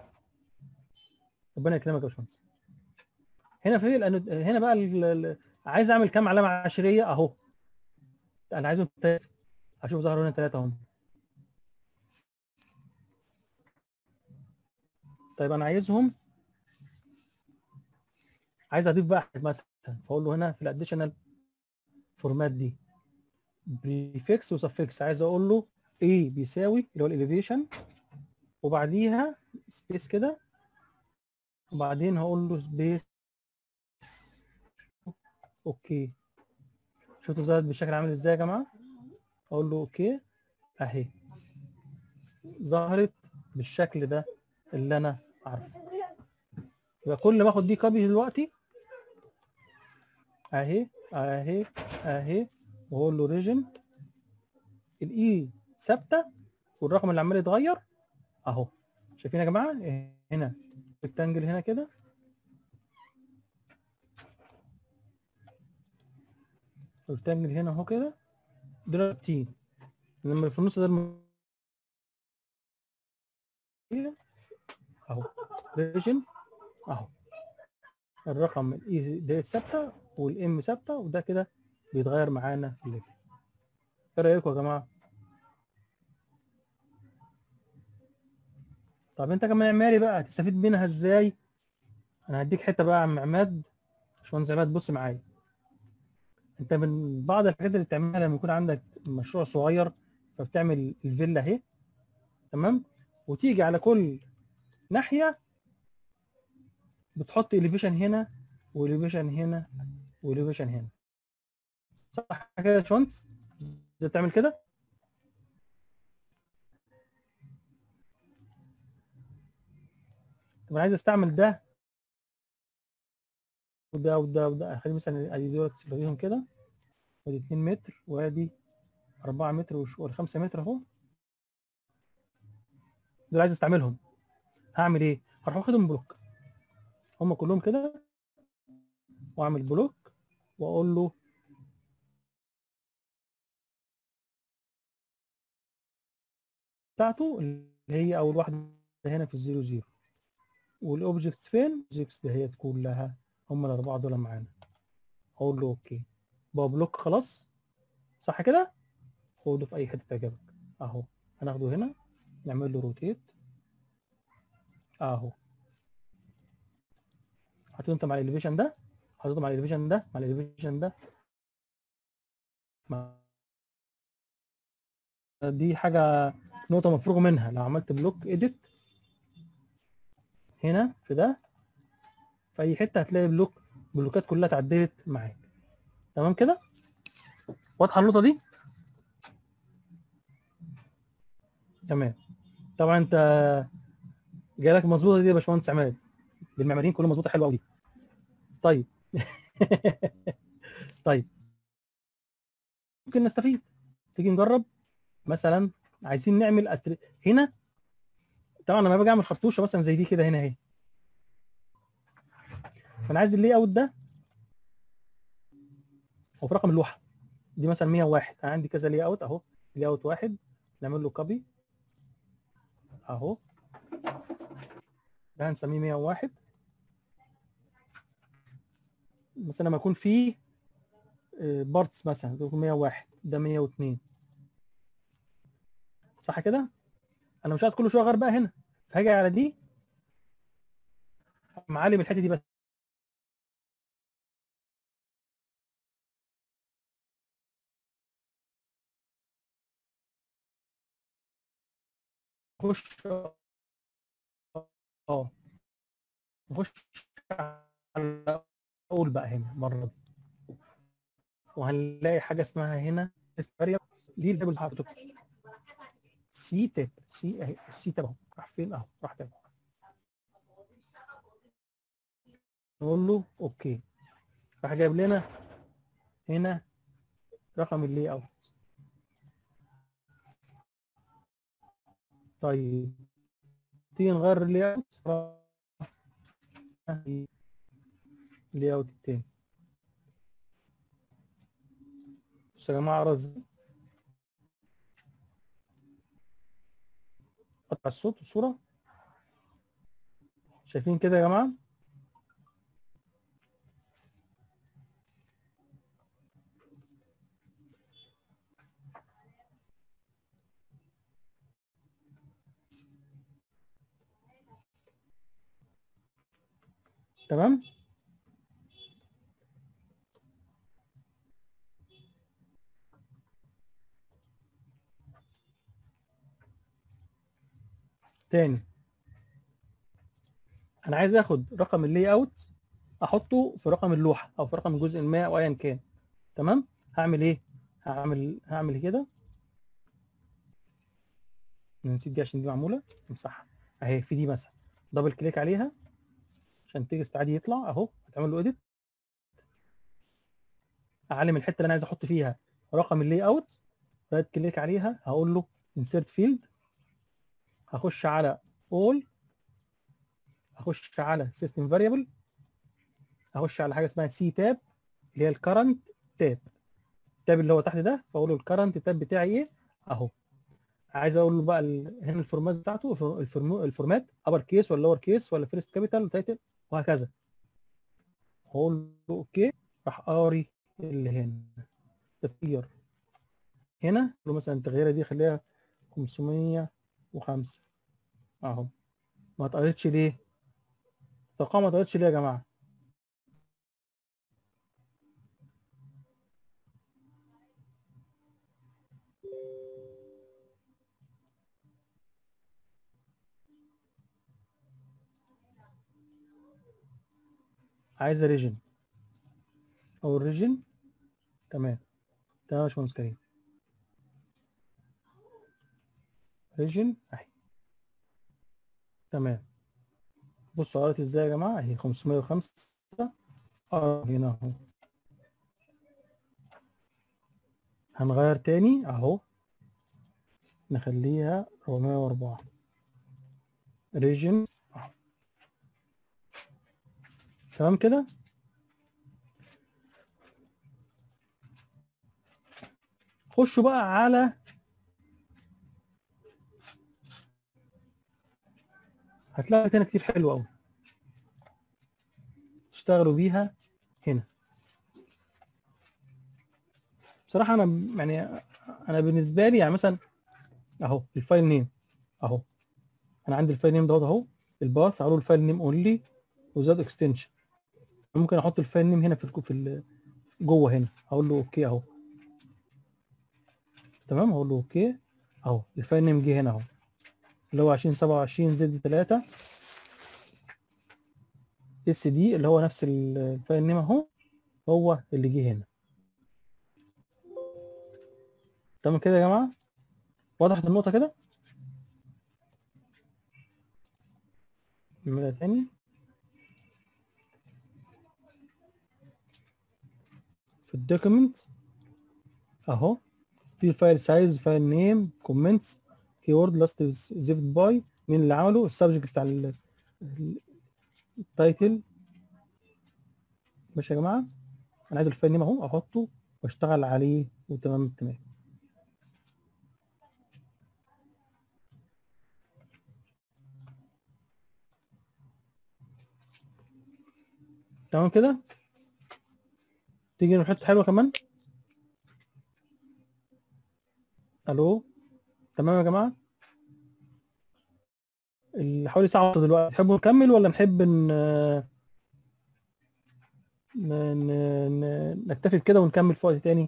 ربنا يكرمك يا باشمهندس هنا في لان هنا بقى ال- ال- عايز اعمل كام علامه عشريه اهو انا عايزهم ثلاثه هشوف ظهروا هنا ثلاثه اهم طيب انا عايزهم عايز اضيف بقى حاجة مثلا فاقول له هنا في الاديشنال فورمات دي بريفكس وسفكس عايز اقول له ايه بيساوي اللي هو الاليفيشن وبعديها سبيس كده وبعدين هقول له سبيس اوكي شفتوا ظهرت بالشكل عامل ازاي يا جماعه اقول له اوكي اهي ظهرت بالشكل ده اللي انا عارفه يبقى كل ما اخد دي كوبي دلوقتي اهي اهي اهي واقول له ريجن الاي ثابته والرقم اللي عمال يتغير اهو شايفين يا جماعه هنا ريكتانجل هنا كده ريكتانجل هنا اهو كده دول ثابتين لما في النص ده الم... اهو ريجن اهو الرقم الاي ده ثابته والام ثابته وده كده بيتغير معانا في الليفل ايه رايكم يا جماعه طب انت كمعماري بقى هتستفيد منها ازاي انا هديك حته بقى يا عم عماد باشمهندس عماد بص معايا انت من بعض الحاجات اللي بتعملها لما يكون عندك مشروع صغير فبتعمل الفيلا اهي تمام وتيجي على كل ناحيه بتحط اليفيشن هنا واليفيشن هنا واليفيشن هنا صح كده يا باشمهندس انت بتعمل كده طب انا عايز استعمل ده وده وده وده خلي مثلا ادي دول تلاقيهم كده ادي 2 متر وادي 4 متر وش- ولا 5 متر اهو دول عايز استعملهم هعمل ايه؟ هروح واخدهم بلوك هم كلهم كده واعمل بلوك واقول له بتاعته اللي هي اول واحده هنا في الزيرو زيرو والاوبجكتس فين؟ الاوبجكتس دهيت كلها هم الاربعه دول معانا اقول له اوكي بقى بلوك خلاص صح كده؟ خده في اي حته تعجبك اهو هناخده هنا نعمل له روتيت اهو حطيته انت مع الاليفيشن ده حطيته مع الاليفيشن ده مع الاليفيشن ده ما- دي حاجه نقطه مفروغ منها لو عملت بلوك اديت هنا في ده في اي حته هتلاقي بلوك بلوكات كلها اتعدلت معاك تمام كده واضحه النقطه دي تمام طبعا انت جالك مظبوطه دي يا باشمهندس عماد بالمعماريين كله مظبوطه حلوه قوي طيب طيب ممكن نستفيد تيجي نجرب مثلا عايزين نعمل أتر... هنا طبعا لما باجي اعمل خرطوشه مثلا زي دي كده هنا اهي فانا عايز اللي اوت ده هو في رقم اللوحه دي مثلا 101 انا عندي كذا لي اوت اهو لي اوت واحد نعمل له كوبي اهو ده هنسميه 101 مثلا لما يكون فيه بارتس مثلا يكون 101 ده 102 صح كده؟ انا مش عايز كل شويه اغير بقى هنا فهاجي على دي معلم الحته دي بس خش اه نخش على اول بقى هنا مره دي وهنلاقي حاجه اسمها هنا دي التيبلز هتكتب سي تاب سي اهي السي تاب اهو راح فين اهو راح تاب نقول له اوكي راح جايب لنا هنا رقم اللي اوت طيب تيجي نغير اللي اوت اللي اوت التاني بصوا يا جماعه رز قطع الصوت والصوره شايفين كده يا جماعه تمام تاني انا عايز اخد رقم اللي اوت احطه في رقم اللوحه او في رقم الجزء ما او ايا كان تمام هعمل ايه هعمل هعمل كده نسيت دي عشان دي معموله امسحها اهي في دي مثلا دبل كليك عليها عشان تيجي عادي يطلع اهو هتعمل له اديت اعلم الحته اللي انا عايز احط فيها رقم اللي اوت رايت كليك عليها هقول له انسيرت فيلد هخش على all هخش على system variable هخش على حاجه اسمها سي تاب اللي هي الكرنت تاب التاب اللي هو تحت ده فاقول له الكرنت تاب بتاعي ايه اهو عايز اقول له بقى ال... هنا الفورمات بتاعته الفورم... الفورمات ابر كيس ولا لور كيس ولا فيرست كابيتال تايتل وهكذا اقول له اوكي راح قاري اللي هنا تغيير هنا له مثلا التغييره دي خليها 505 اهو ما اتقريتش ليه الارقام ما اتقريتش ليه يا جماعه عايزه ريجن او الريجن تمام تمام يا باشمهندس كريم ريجن اهي تمام بصوا قريت ازاي يا جماعه اهي 505 اه هنا اهو هنغير تاني اهو نخليها 404 ريجن اهو تمام كده خشوا بقى على هتلاقي هنا كتير حلو قوي تشتغلوا بيها هنا بصراحه انا يعني انا بالنسبه لي يعني مثلا اهو الفايل نيم اهو انا عندي الفايل نيم دوت اهو الباث اقول له الفايل نيم اونلي وزاد اكستنشن ممكن احط الفايل نيم هنا في في جوه هنا اقول له اوكي اهو تمام هقول له اوكي اهو الفايل نيم جه هنا اهو اللي هو 2027 زد 3 اس دي اللي هو نفس ال- الفايل نيم اهو هو اللي جه هنا تمام كده يا جماعه وضحت النقطه كده نعملها تاني في الدوكيمنت اهو في فايل سايز فايل نيم كومنتس كيورد لاست زيفت باي مين اللي عمله السبجكت بتاع ال- ال- التايتل ماشي يا جماعه انا عايز الفايل نيم اهو احطه واشتغل عليه وتمام التمام تمام كده تيجي نروح حته حلوه كمان الو تمام يا جماعه ال- حوالي ساعه ونص دلوقتي تحبوا نكمل ولا نحب ان ن... ن... ن... نكتفي بكده ونكمل في وقت تاني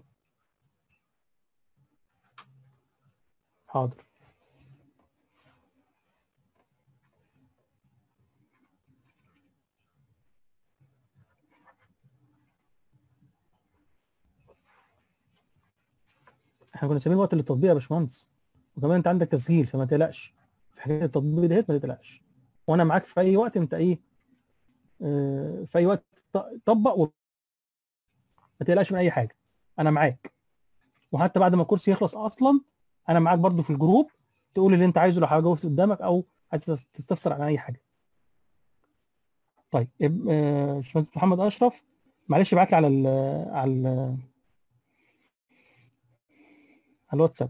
حاضر احنا كنا سايبين وقت للتطبيق يا باشمهندس وكمان انت عندك تسجيل فما تقلقش في حكايه التطبيق ديت ما تقلقش وانا معاك في اي وقت انت ايه آه، في اي وقت ط- طبق و... ما تقلقش من اي حاجه انا معاك وحتى بعد ما الكورس يخلص اصلا انا معاك برضو في الجروب تقول اللي انت عايزه لو حاجه وقفت قدامك او عايز تستفسر عن اي حاجه طيب إب- آه، باشمهندس محمد اشرف معلش ابعت لي على ال على ال على الواتساب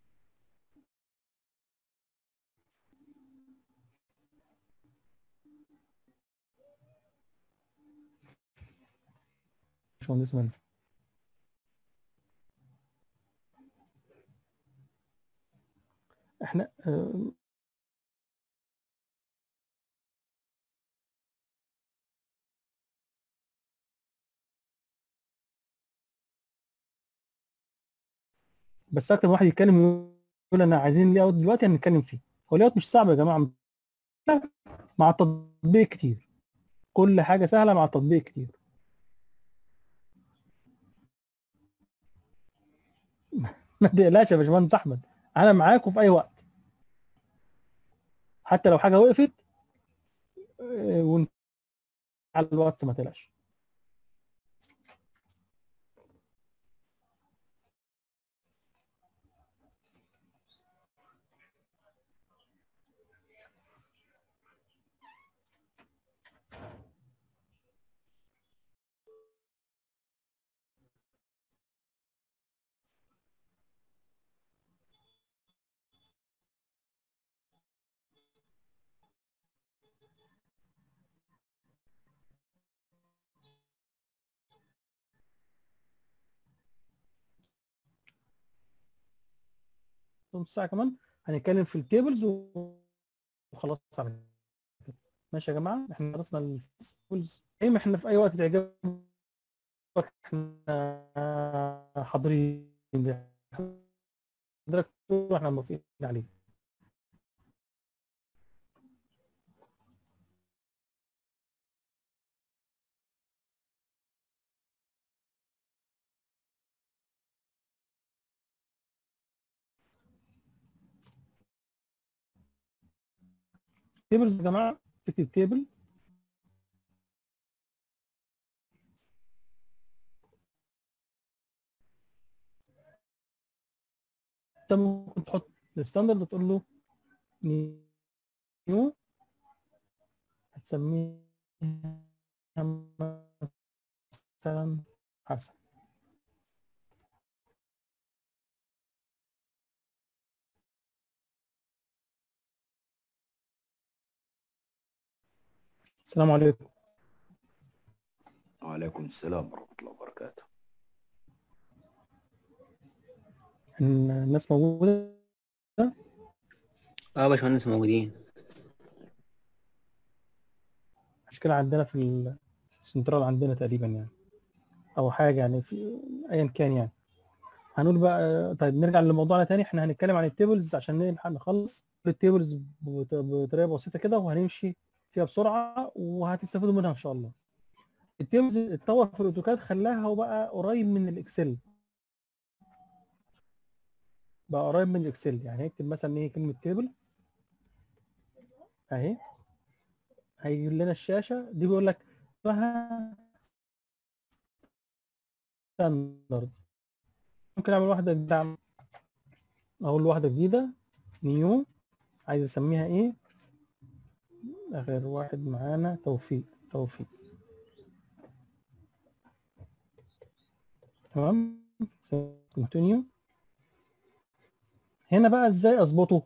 باشمهندس منى احنا آه، بس اكتر واحد يتكلم يقول انا عايزين لي اوت دلوقتي هنتكلم فيه هو لي اوت مش صعب يا جماعه لا، مع التطبيق كتير كل حاجه سهله مع التطبيق كتير ما تقلقش يا باشمهندس احمد انا معاكم في اي وقت حتى لو حاجه وقفت آه، ون- على الواتس ما تقلقش نص ساعه كمان هنتكلم في التيبلز و- وخلاص على كده ماشي يا جماعه احنا درسنا التيبلز ايه احنا في اي وقت تعجبك احنا حاضرين حضرتك تقول احنا موافقين عليه تيبلز يا جماعه تكتب تيبل انت ممكن تحط الستاندرد وتقول له نيو هتسميه مثلا حسن السلام عليكم وعليكم السلام ورحمة الله وبركاته الناس موجودة اه يا باشمهندس موجودين مشكلة عندنا في السنترال عندنا تقريبا يعني أو حاجة يعني في أيا كان يعني هنقول بقى طيب نرجع لموضوعنا تاني احنا هنتكلم عن التيبلز عشان نلحق نخلص التيبلز بط- بطريقه بسيطه كده وهنمشي فيها بسرعه وهتستفيدوا منها ان شاء الله التيبلز اتطور في الاوتوكاد خلاها هو بقى قريب من الاكسل بقى قريب من الاكسل يعني هيكتب مثلا ايه كلمه تيبل اهي هيجيب لنا الشاشه دي بيقول لك اسمها ستاندرد ممكن اعمل واحده جديده اقول له واحده جديده نيو عايز اسميها ايه اخر واحد معانا توفيق توفيق تمام كونتينيو هنا بقى ازاي اظبطه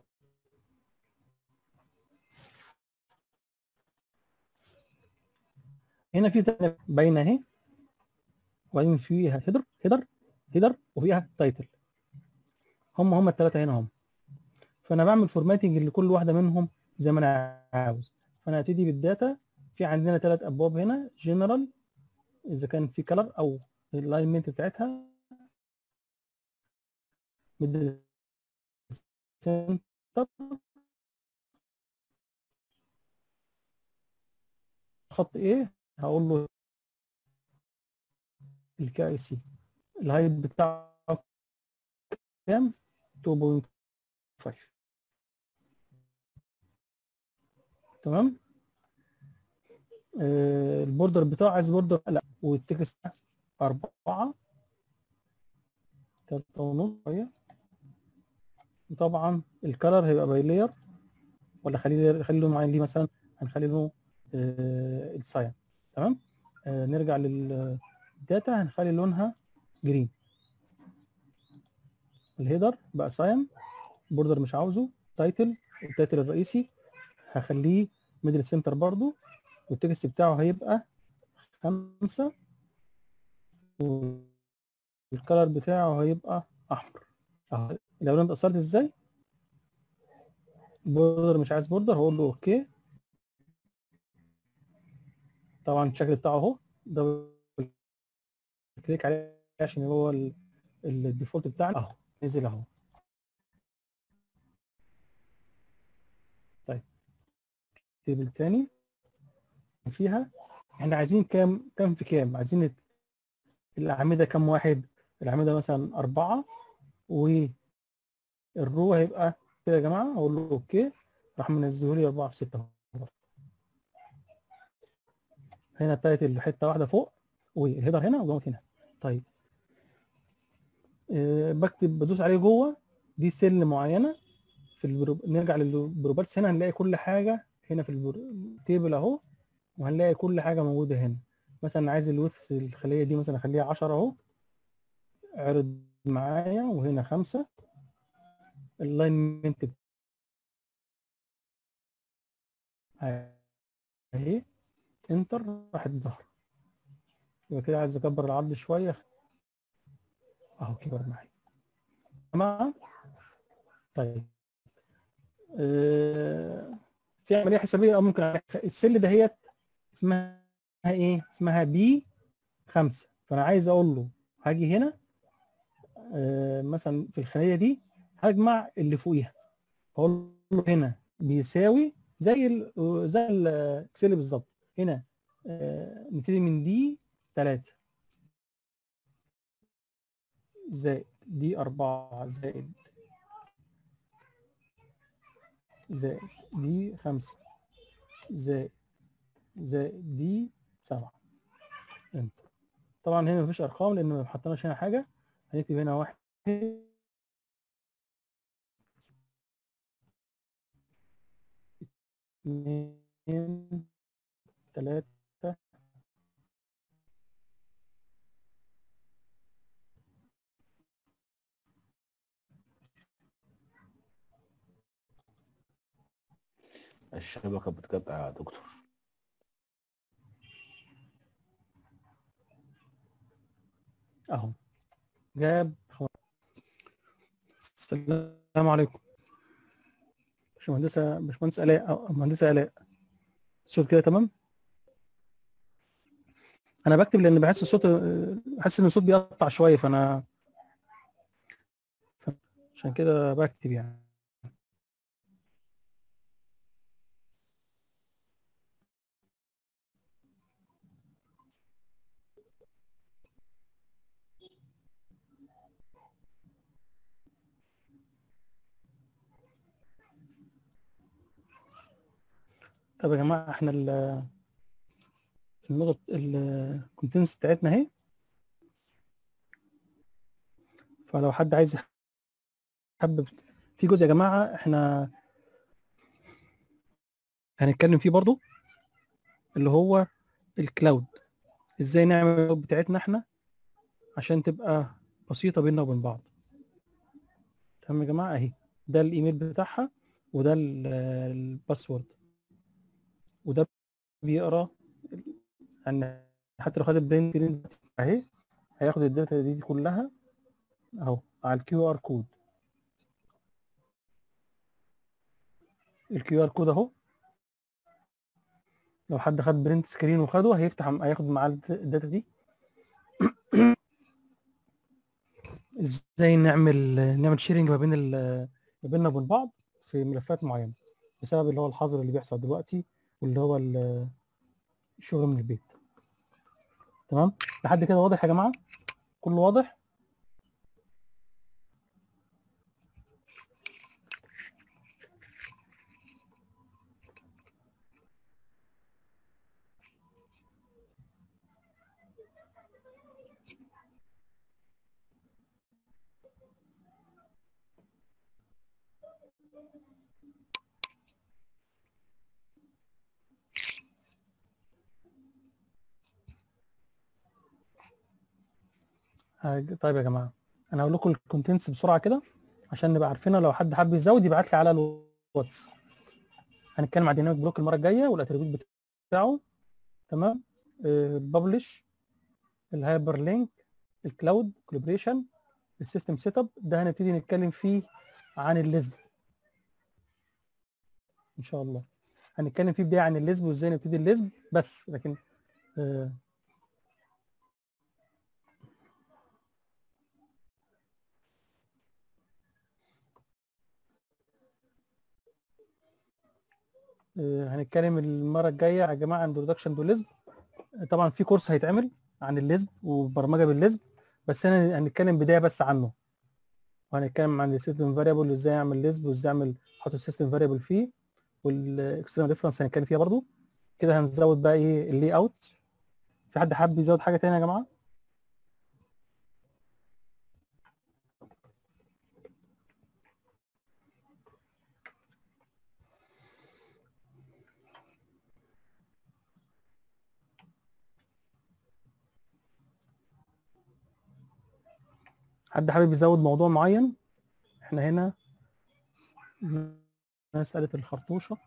هنا في تلاتة باينه اهي وبعدين فيها هيدر هيدر هيدر وفيها تايتل هم هم الثلاثه هنا هم فانا بعمل فورماتنج لكل واحده منهم زي ما انا عاوز فانا هبتدي بالداتا في عندنا ثلاث ابواب هنا جنرال اذا كان في كلر او الالاينمنت بتاعتها ميدل سنتر خط ايه هقول له الكي اي سي الهايت بتاعه كام 2.5 تمام آه البوردر بتاعه عايز بوردر لا والتكست أربعة تلاتة ونص شوية وطبعا الكلر هيبقى باي لاير ولا خليه خلي له معين ليه مثلا هنخلي له آه الساين تمام آه نرجع للداتا هنخلي لونها جرين الهيدر بقى ساين بوردر مش عاوزه تايتل التايتل الرئيسي هخليه ميدل سنتر برضو والتكست بتاعه هيبقى خمسة والكلر بتاعه هيبقى احمر اهو الالوان اتأثرت ازاي بوردر مش عايز بوردر هقول له اوكي طبعا الشكل بتاعه اهو ده كليك عليه عشان هو ال- الديفولت بتاعنا اهو نزل اهو طيب تيبل تاني فيها احنا عايزين كام كام في كام عايزين الت- الأعمدة كام واحد الأعمدة مثلا أربعة والرو هيبقى كده يا جماعة أقول له أوكي راح منزله لي أربعة في ستة أهو. هنا التايتل حتة واحدة فوق والهيدر هنا وجوه هنا طيب أه بكتب بدوس عليه جوه دي سل معينة في البرو... نرجع للبروبرتس هنا هنلاقي كل حاجة هنا في البرو... التيبل أهو وهنلاقي كل حاجة موجودة هنا مثلا عايز الويث الخلية دي مثلا اخليها 10 اهو عرض معايا وهنا خمسة اللاينمنت اهي انتر راحت ظهر يبقى كده عايز اكبر العرض شوية اهو كبر معايا تمام طيب آه، في عملية حسابية او ممكن أعمل- السل دهيت اسمها ايه اسمها بي خمسة فانا عايز اقول له هاجي هنا آه، مثلا في الخلية دي هجمع اللي فوقيها هقول له هنا بيساوي زي ال زي الاكسل بالظبط هنا آه، نبتدي من دي 3 زائد دي 4 زائد زائد دي 5 زائد زائد دي 7 انتر طبعا هنا مفيش ارقام لان ما حطيناش هنا حاجه هنكتب هنا واحد اثنين ثلاثة الشبكة بتقطع يا دكتور اهو جاب خلاص. السلام عليكم باشمهندسة باشمهندس آلاء أو مهندسة آلاء الصوت كده تمام أنا بكتب لأن بحس الصوت بحس إن الصوت بيقطع شوية فأنا عشان كده بكتب يعني طب يا جماعة احنا ال النقط الكونتنس بتاعتنا اهي فلو حد عايز يحبب في جزء يا جماعة احنا هنتكلم فيه برضو اللي هو الكلاود ازاي نعمل الكلاود بتاعتنا احنا عشان تبقى بسيطة بيننا وبين بعض تمام يا جماعة اهي ده الايميل بتاعها وده ال- الباسورد وده بيقرا يعني حتى لو خد البرنت اهي هياخد الداتا دي كلها اهو على الكيو ار كود الكيو ار كود اهو لو حد خد برنت سكرين وخده هيفتح هياخد معاه الداتا دي ازاي نعمل نعمل شيرنج ما بين ال- ما بيننا وبين بعض في ملفات معينه بسبب اللي هو الحظر اللي بيحصل دلوقتي واللي هو ال- الشغل من البيت تمام لحد كده واضح يا جماعه كله واضح هاج- طيب يا جماعه انا هقول لكم الكونتنتس بسرعه كده عشان نبقى عارفينها لو حد حابب يزود يبعت لي على الواتس هنتكلم عن ديناميك بلوك المره الجايه والاتريبيوت بتاعه تمام الببلش الهايبر لينك الكلاود كولابريشن السيستم سيت اب ده هنبتدي نتكلم فيه عن الليزب ان شاء الله هنتكلم فيه بدايه عن الليزب وازاي نبتدي الليزب بس لكن آه، آه، هنتكلم المره الجايه يا جماعه عن انتروداكشن تو ليزب طبعا في كورس هيتعمل عن الليزب وبرمجه بالليزب بس انا هنتكلم بدايه بس عنه وهنتكلم عن السيستم فاريبل وازاي اعمل ليزب وازاي اعمل احط السيستم فاريبل فيه والاكسترنال ريفرنس هنتكلم فيها برضو كده هنزود بقى ايه اللي اوت في حد حابب يزود حاجه تانية يا جماعه حد حابب يزود موضوع معين احنا هنا مسألة الخرطوشة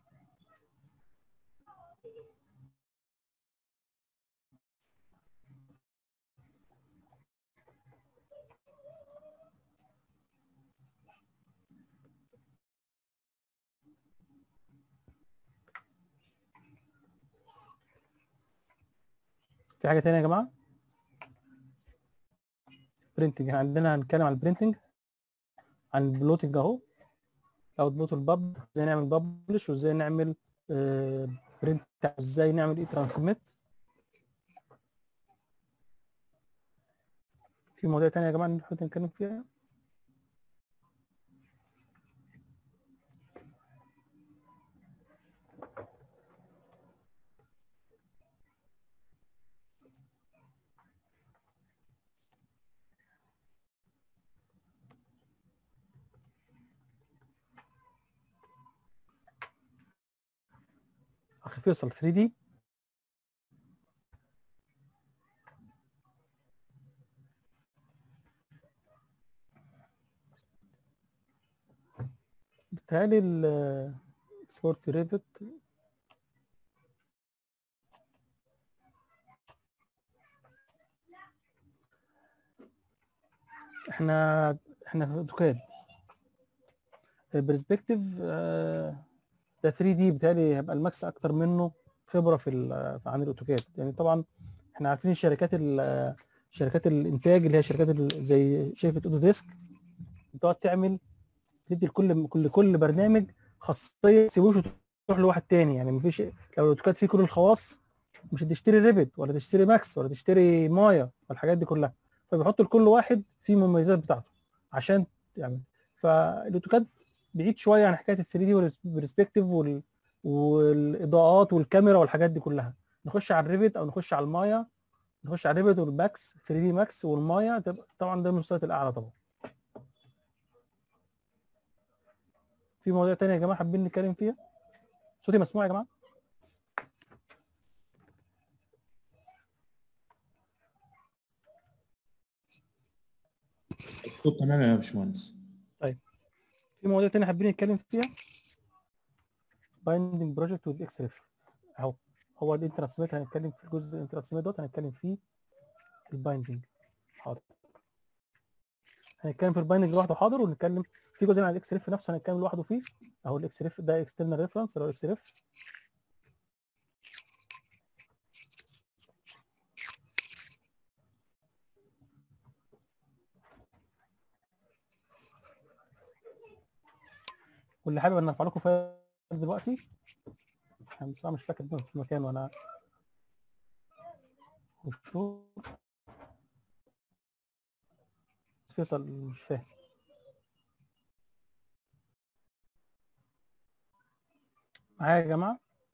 في حاجة تانية يا جماعة برينتنج عندنا هنتكلم عن البرينتنج عن البلوتنج اهو اوت بلوت الباب ازاي نعمل ببلش وازاي نعمل برنت ازاي نعمل ايه ترانسميت في مواضيع تانية يا جماعة نحب نتكلم فيها اخي فيصل 3 دي بتهيألي ال سبورت ريفت احنا احنا في اوتوكاد البرسبكتيف ده 3 دي بتهيألي هيبقى الماكس اكتر منه خبره في ال- عن الاوتوكاد يعني طبعا احنا عارفين الشركات ال- شركات الانتاج اللي هي شركات ال- زي شركه اوتو ديسك بتقعد تعمل بتدي لكل كل كل برنامج خاصيه تسيبوش تروح لواحد تاني يعني مفيش لو الاوتوكاد فيه كل الخواص مش هتشتري ريبت ولا تشتري ماكس ولا تشتري مايا والحاجات دي كلها فبيحط لكل واحد فيه المميزات بتاعته عشان يعني فالاوتوكاد بعيد شويه عن حكايه ال 3 دي والبرسبكتيف وال... والاضاءات والكاميرا والحاجات دي كلها نخش على الريفت او نخش على المايا نخش على الريفت والماكس 3 دي ماكس والمايا تبقى- طبعا ده المستويات الاعلى طبعا في مواضيع تانية يا جماعه حابين نتكلم فيها صوتي مسموع يا جماعه الصوت تمام يا باشمهندس في مواضيع تانية حابين نتكلم فيها بايندنج بروجكت وذ اكس ريف اهو هو الانتراسميت هنتكلم في الجزء الانتراسميت دوت هنتكلم فيه البايندنج حاضر هنتكلم في البايندنج لوحده حاضر ونتكلم في جزء عن الاكس ريف نفسه هنتكلم لوحده فيه اهو الاكس ريف ده اكسترنال ريفرنس اللي هو الاكس ريف واللي حابب ان ارفع لكم فايل دلوقتي انا بصراحه مش فاكر في المكان وانا وشو فيصل مش فاهم معايا يا جماعه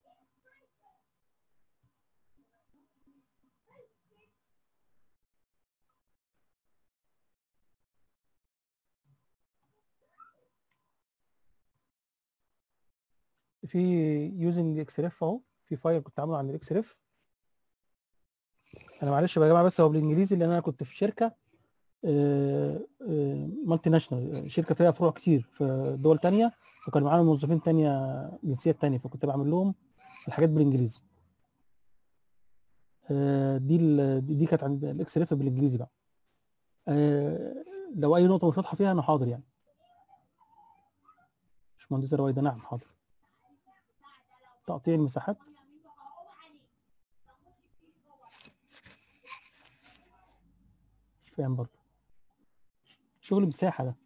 في يوزنج اكس ريف اهو في فايل كنت عامله عن الاكس ريف انا معلش يا جماعه بس هو بالانجليزي لان انا كنت في شركه مالتي ناشونال شركه فيها فروع كتير في دول تانية وكان معانا موظفين تانية جنسيات تانية فكنت بعمل لهم الحاجات بالانجليزي آه، دي ال- دي كانت عند الاكس ريف بالانجليزي بقى آه، لو اي نقطه مش واضحه فيها انا حاضر يعني باشمهندس رويده نعم حاضر تقطيع المساحات مش فاهم برضه شغل مساحة ده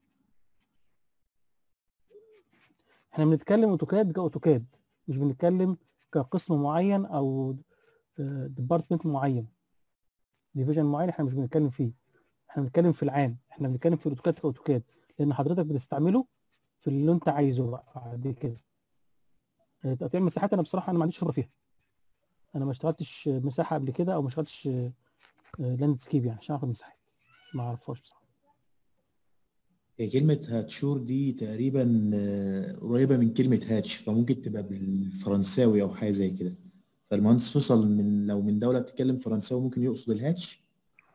احنا بنتكلم اوتوكاد كاوتوكاد مش بنتكلم كقسم معين او ديبارتمنت معين ديفيجن معين احنا مش بنتكلم فيه احنا بنتكلم في العام احنا بنتكلم في الاوتوكاد كاوتوكاد لان حضرتك بتستعمله في اللي انت عايزه بقى بعد كده تقطيع المساحات انا بصراحه انا ما عنديش خبره فيها انا ما اشتغلتش مساحه قبل كده او ما اشتغلتش لاند سكيب يعني عشان اخد مساحات ما اعرفهاش بصراحه هي كلمة هاتشور دي تقريبا آه، قريبة من كلمة هاتش فممكن تبقى بالفرنساوي أو حاجة زي كده فالمهندس فيصل من لو من دولة بتتكلم فرنساوي ممكن يقصد الهاتش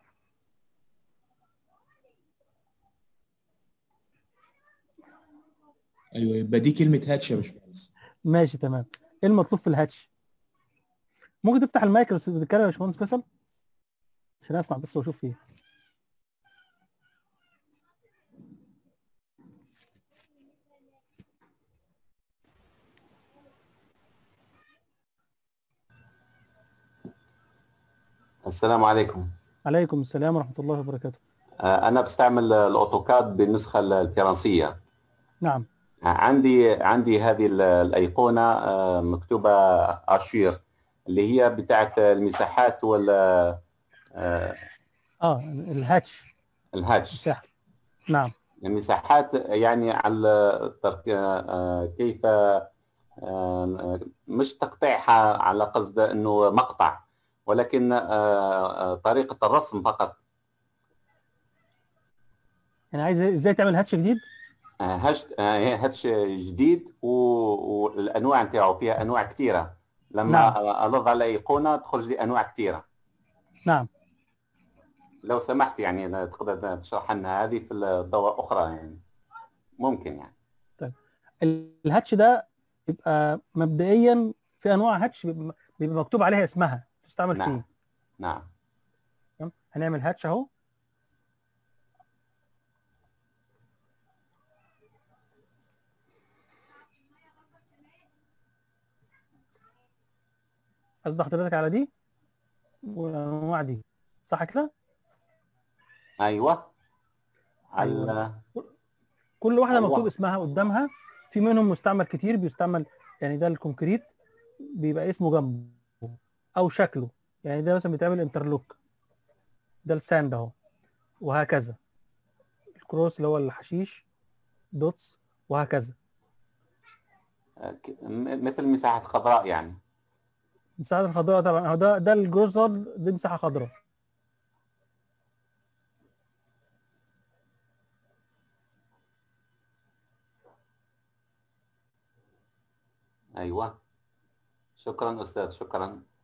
أيوه يبقى دي كلمة هاتش يا باشمهندس ماشي تمام ايه المطلوب في الهاتش ممكن تفتح المايك بس بتتكلم يا باشمهندس فيصل عشان اسمع بس واشوف فيه السلام عليكم عليكم السلام ورحمه الله وبركاته آه، أنا بستعمل الأوتوكاد بالنسخة الفرنسية نعم عندي عندي هذه ال- الأيقونة آه، مكتوبة أشير اللي هي بتاعت المساحات وال آه، اه الهاتش الهاتش مساحه نعم المساحات يعني على ترك- آه، كيف آه، مش تقطيعها على قصد انه مقطع ولكن آه، آه، طريقة الرسم فقط يعني عايز ازاي تعمل هاتش جديد آه، هش آه، هاتش جديد و- والانواع نتاعو فيها انواع كثيره لما نعم. اضغط على ايقونه تخرج لي انواع كثيره نعم لو سمحت يعني تقدر تشرح لنا هذه في الدورة أخرى يعني ممكن يعني الهاتش ده يبقى مبدئيا في انواع هاتش بيبقى بيبقى مكتوب عليها اسمها تستعمل نعم. فيه نعم تمام؟ هنعمل هاتش اهو قصد حضرتك على دي والانواع دي صح كده؟ أيوة على كل واحده أيوة. مكتوب اسمها قدامها في منهم مستعمل كتير بيستعمل يعني ده الكونكريت بيبقى اسمه جنبه او شكله يعني ده مثلا بيتعمل انترلوك ده الساند اهو وهكذا الكروس اللي هو الحشيش دوتس وهكذا آه، ك- م- مثل مساحة خضراء يعني مساحة الخضراء طبعا اهو ده ده الجزر دي مساحة خضراء أيوة شكرا أستاذ شكرا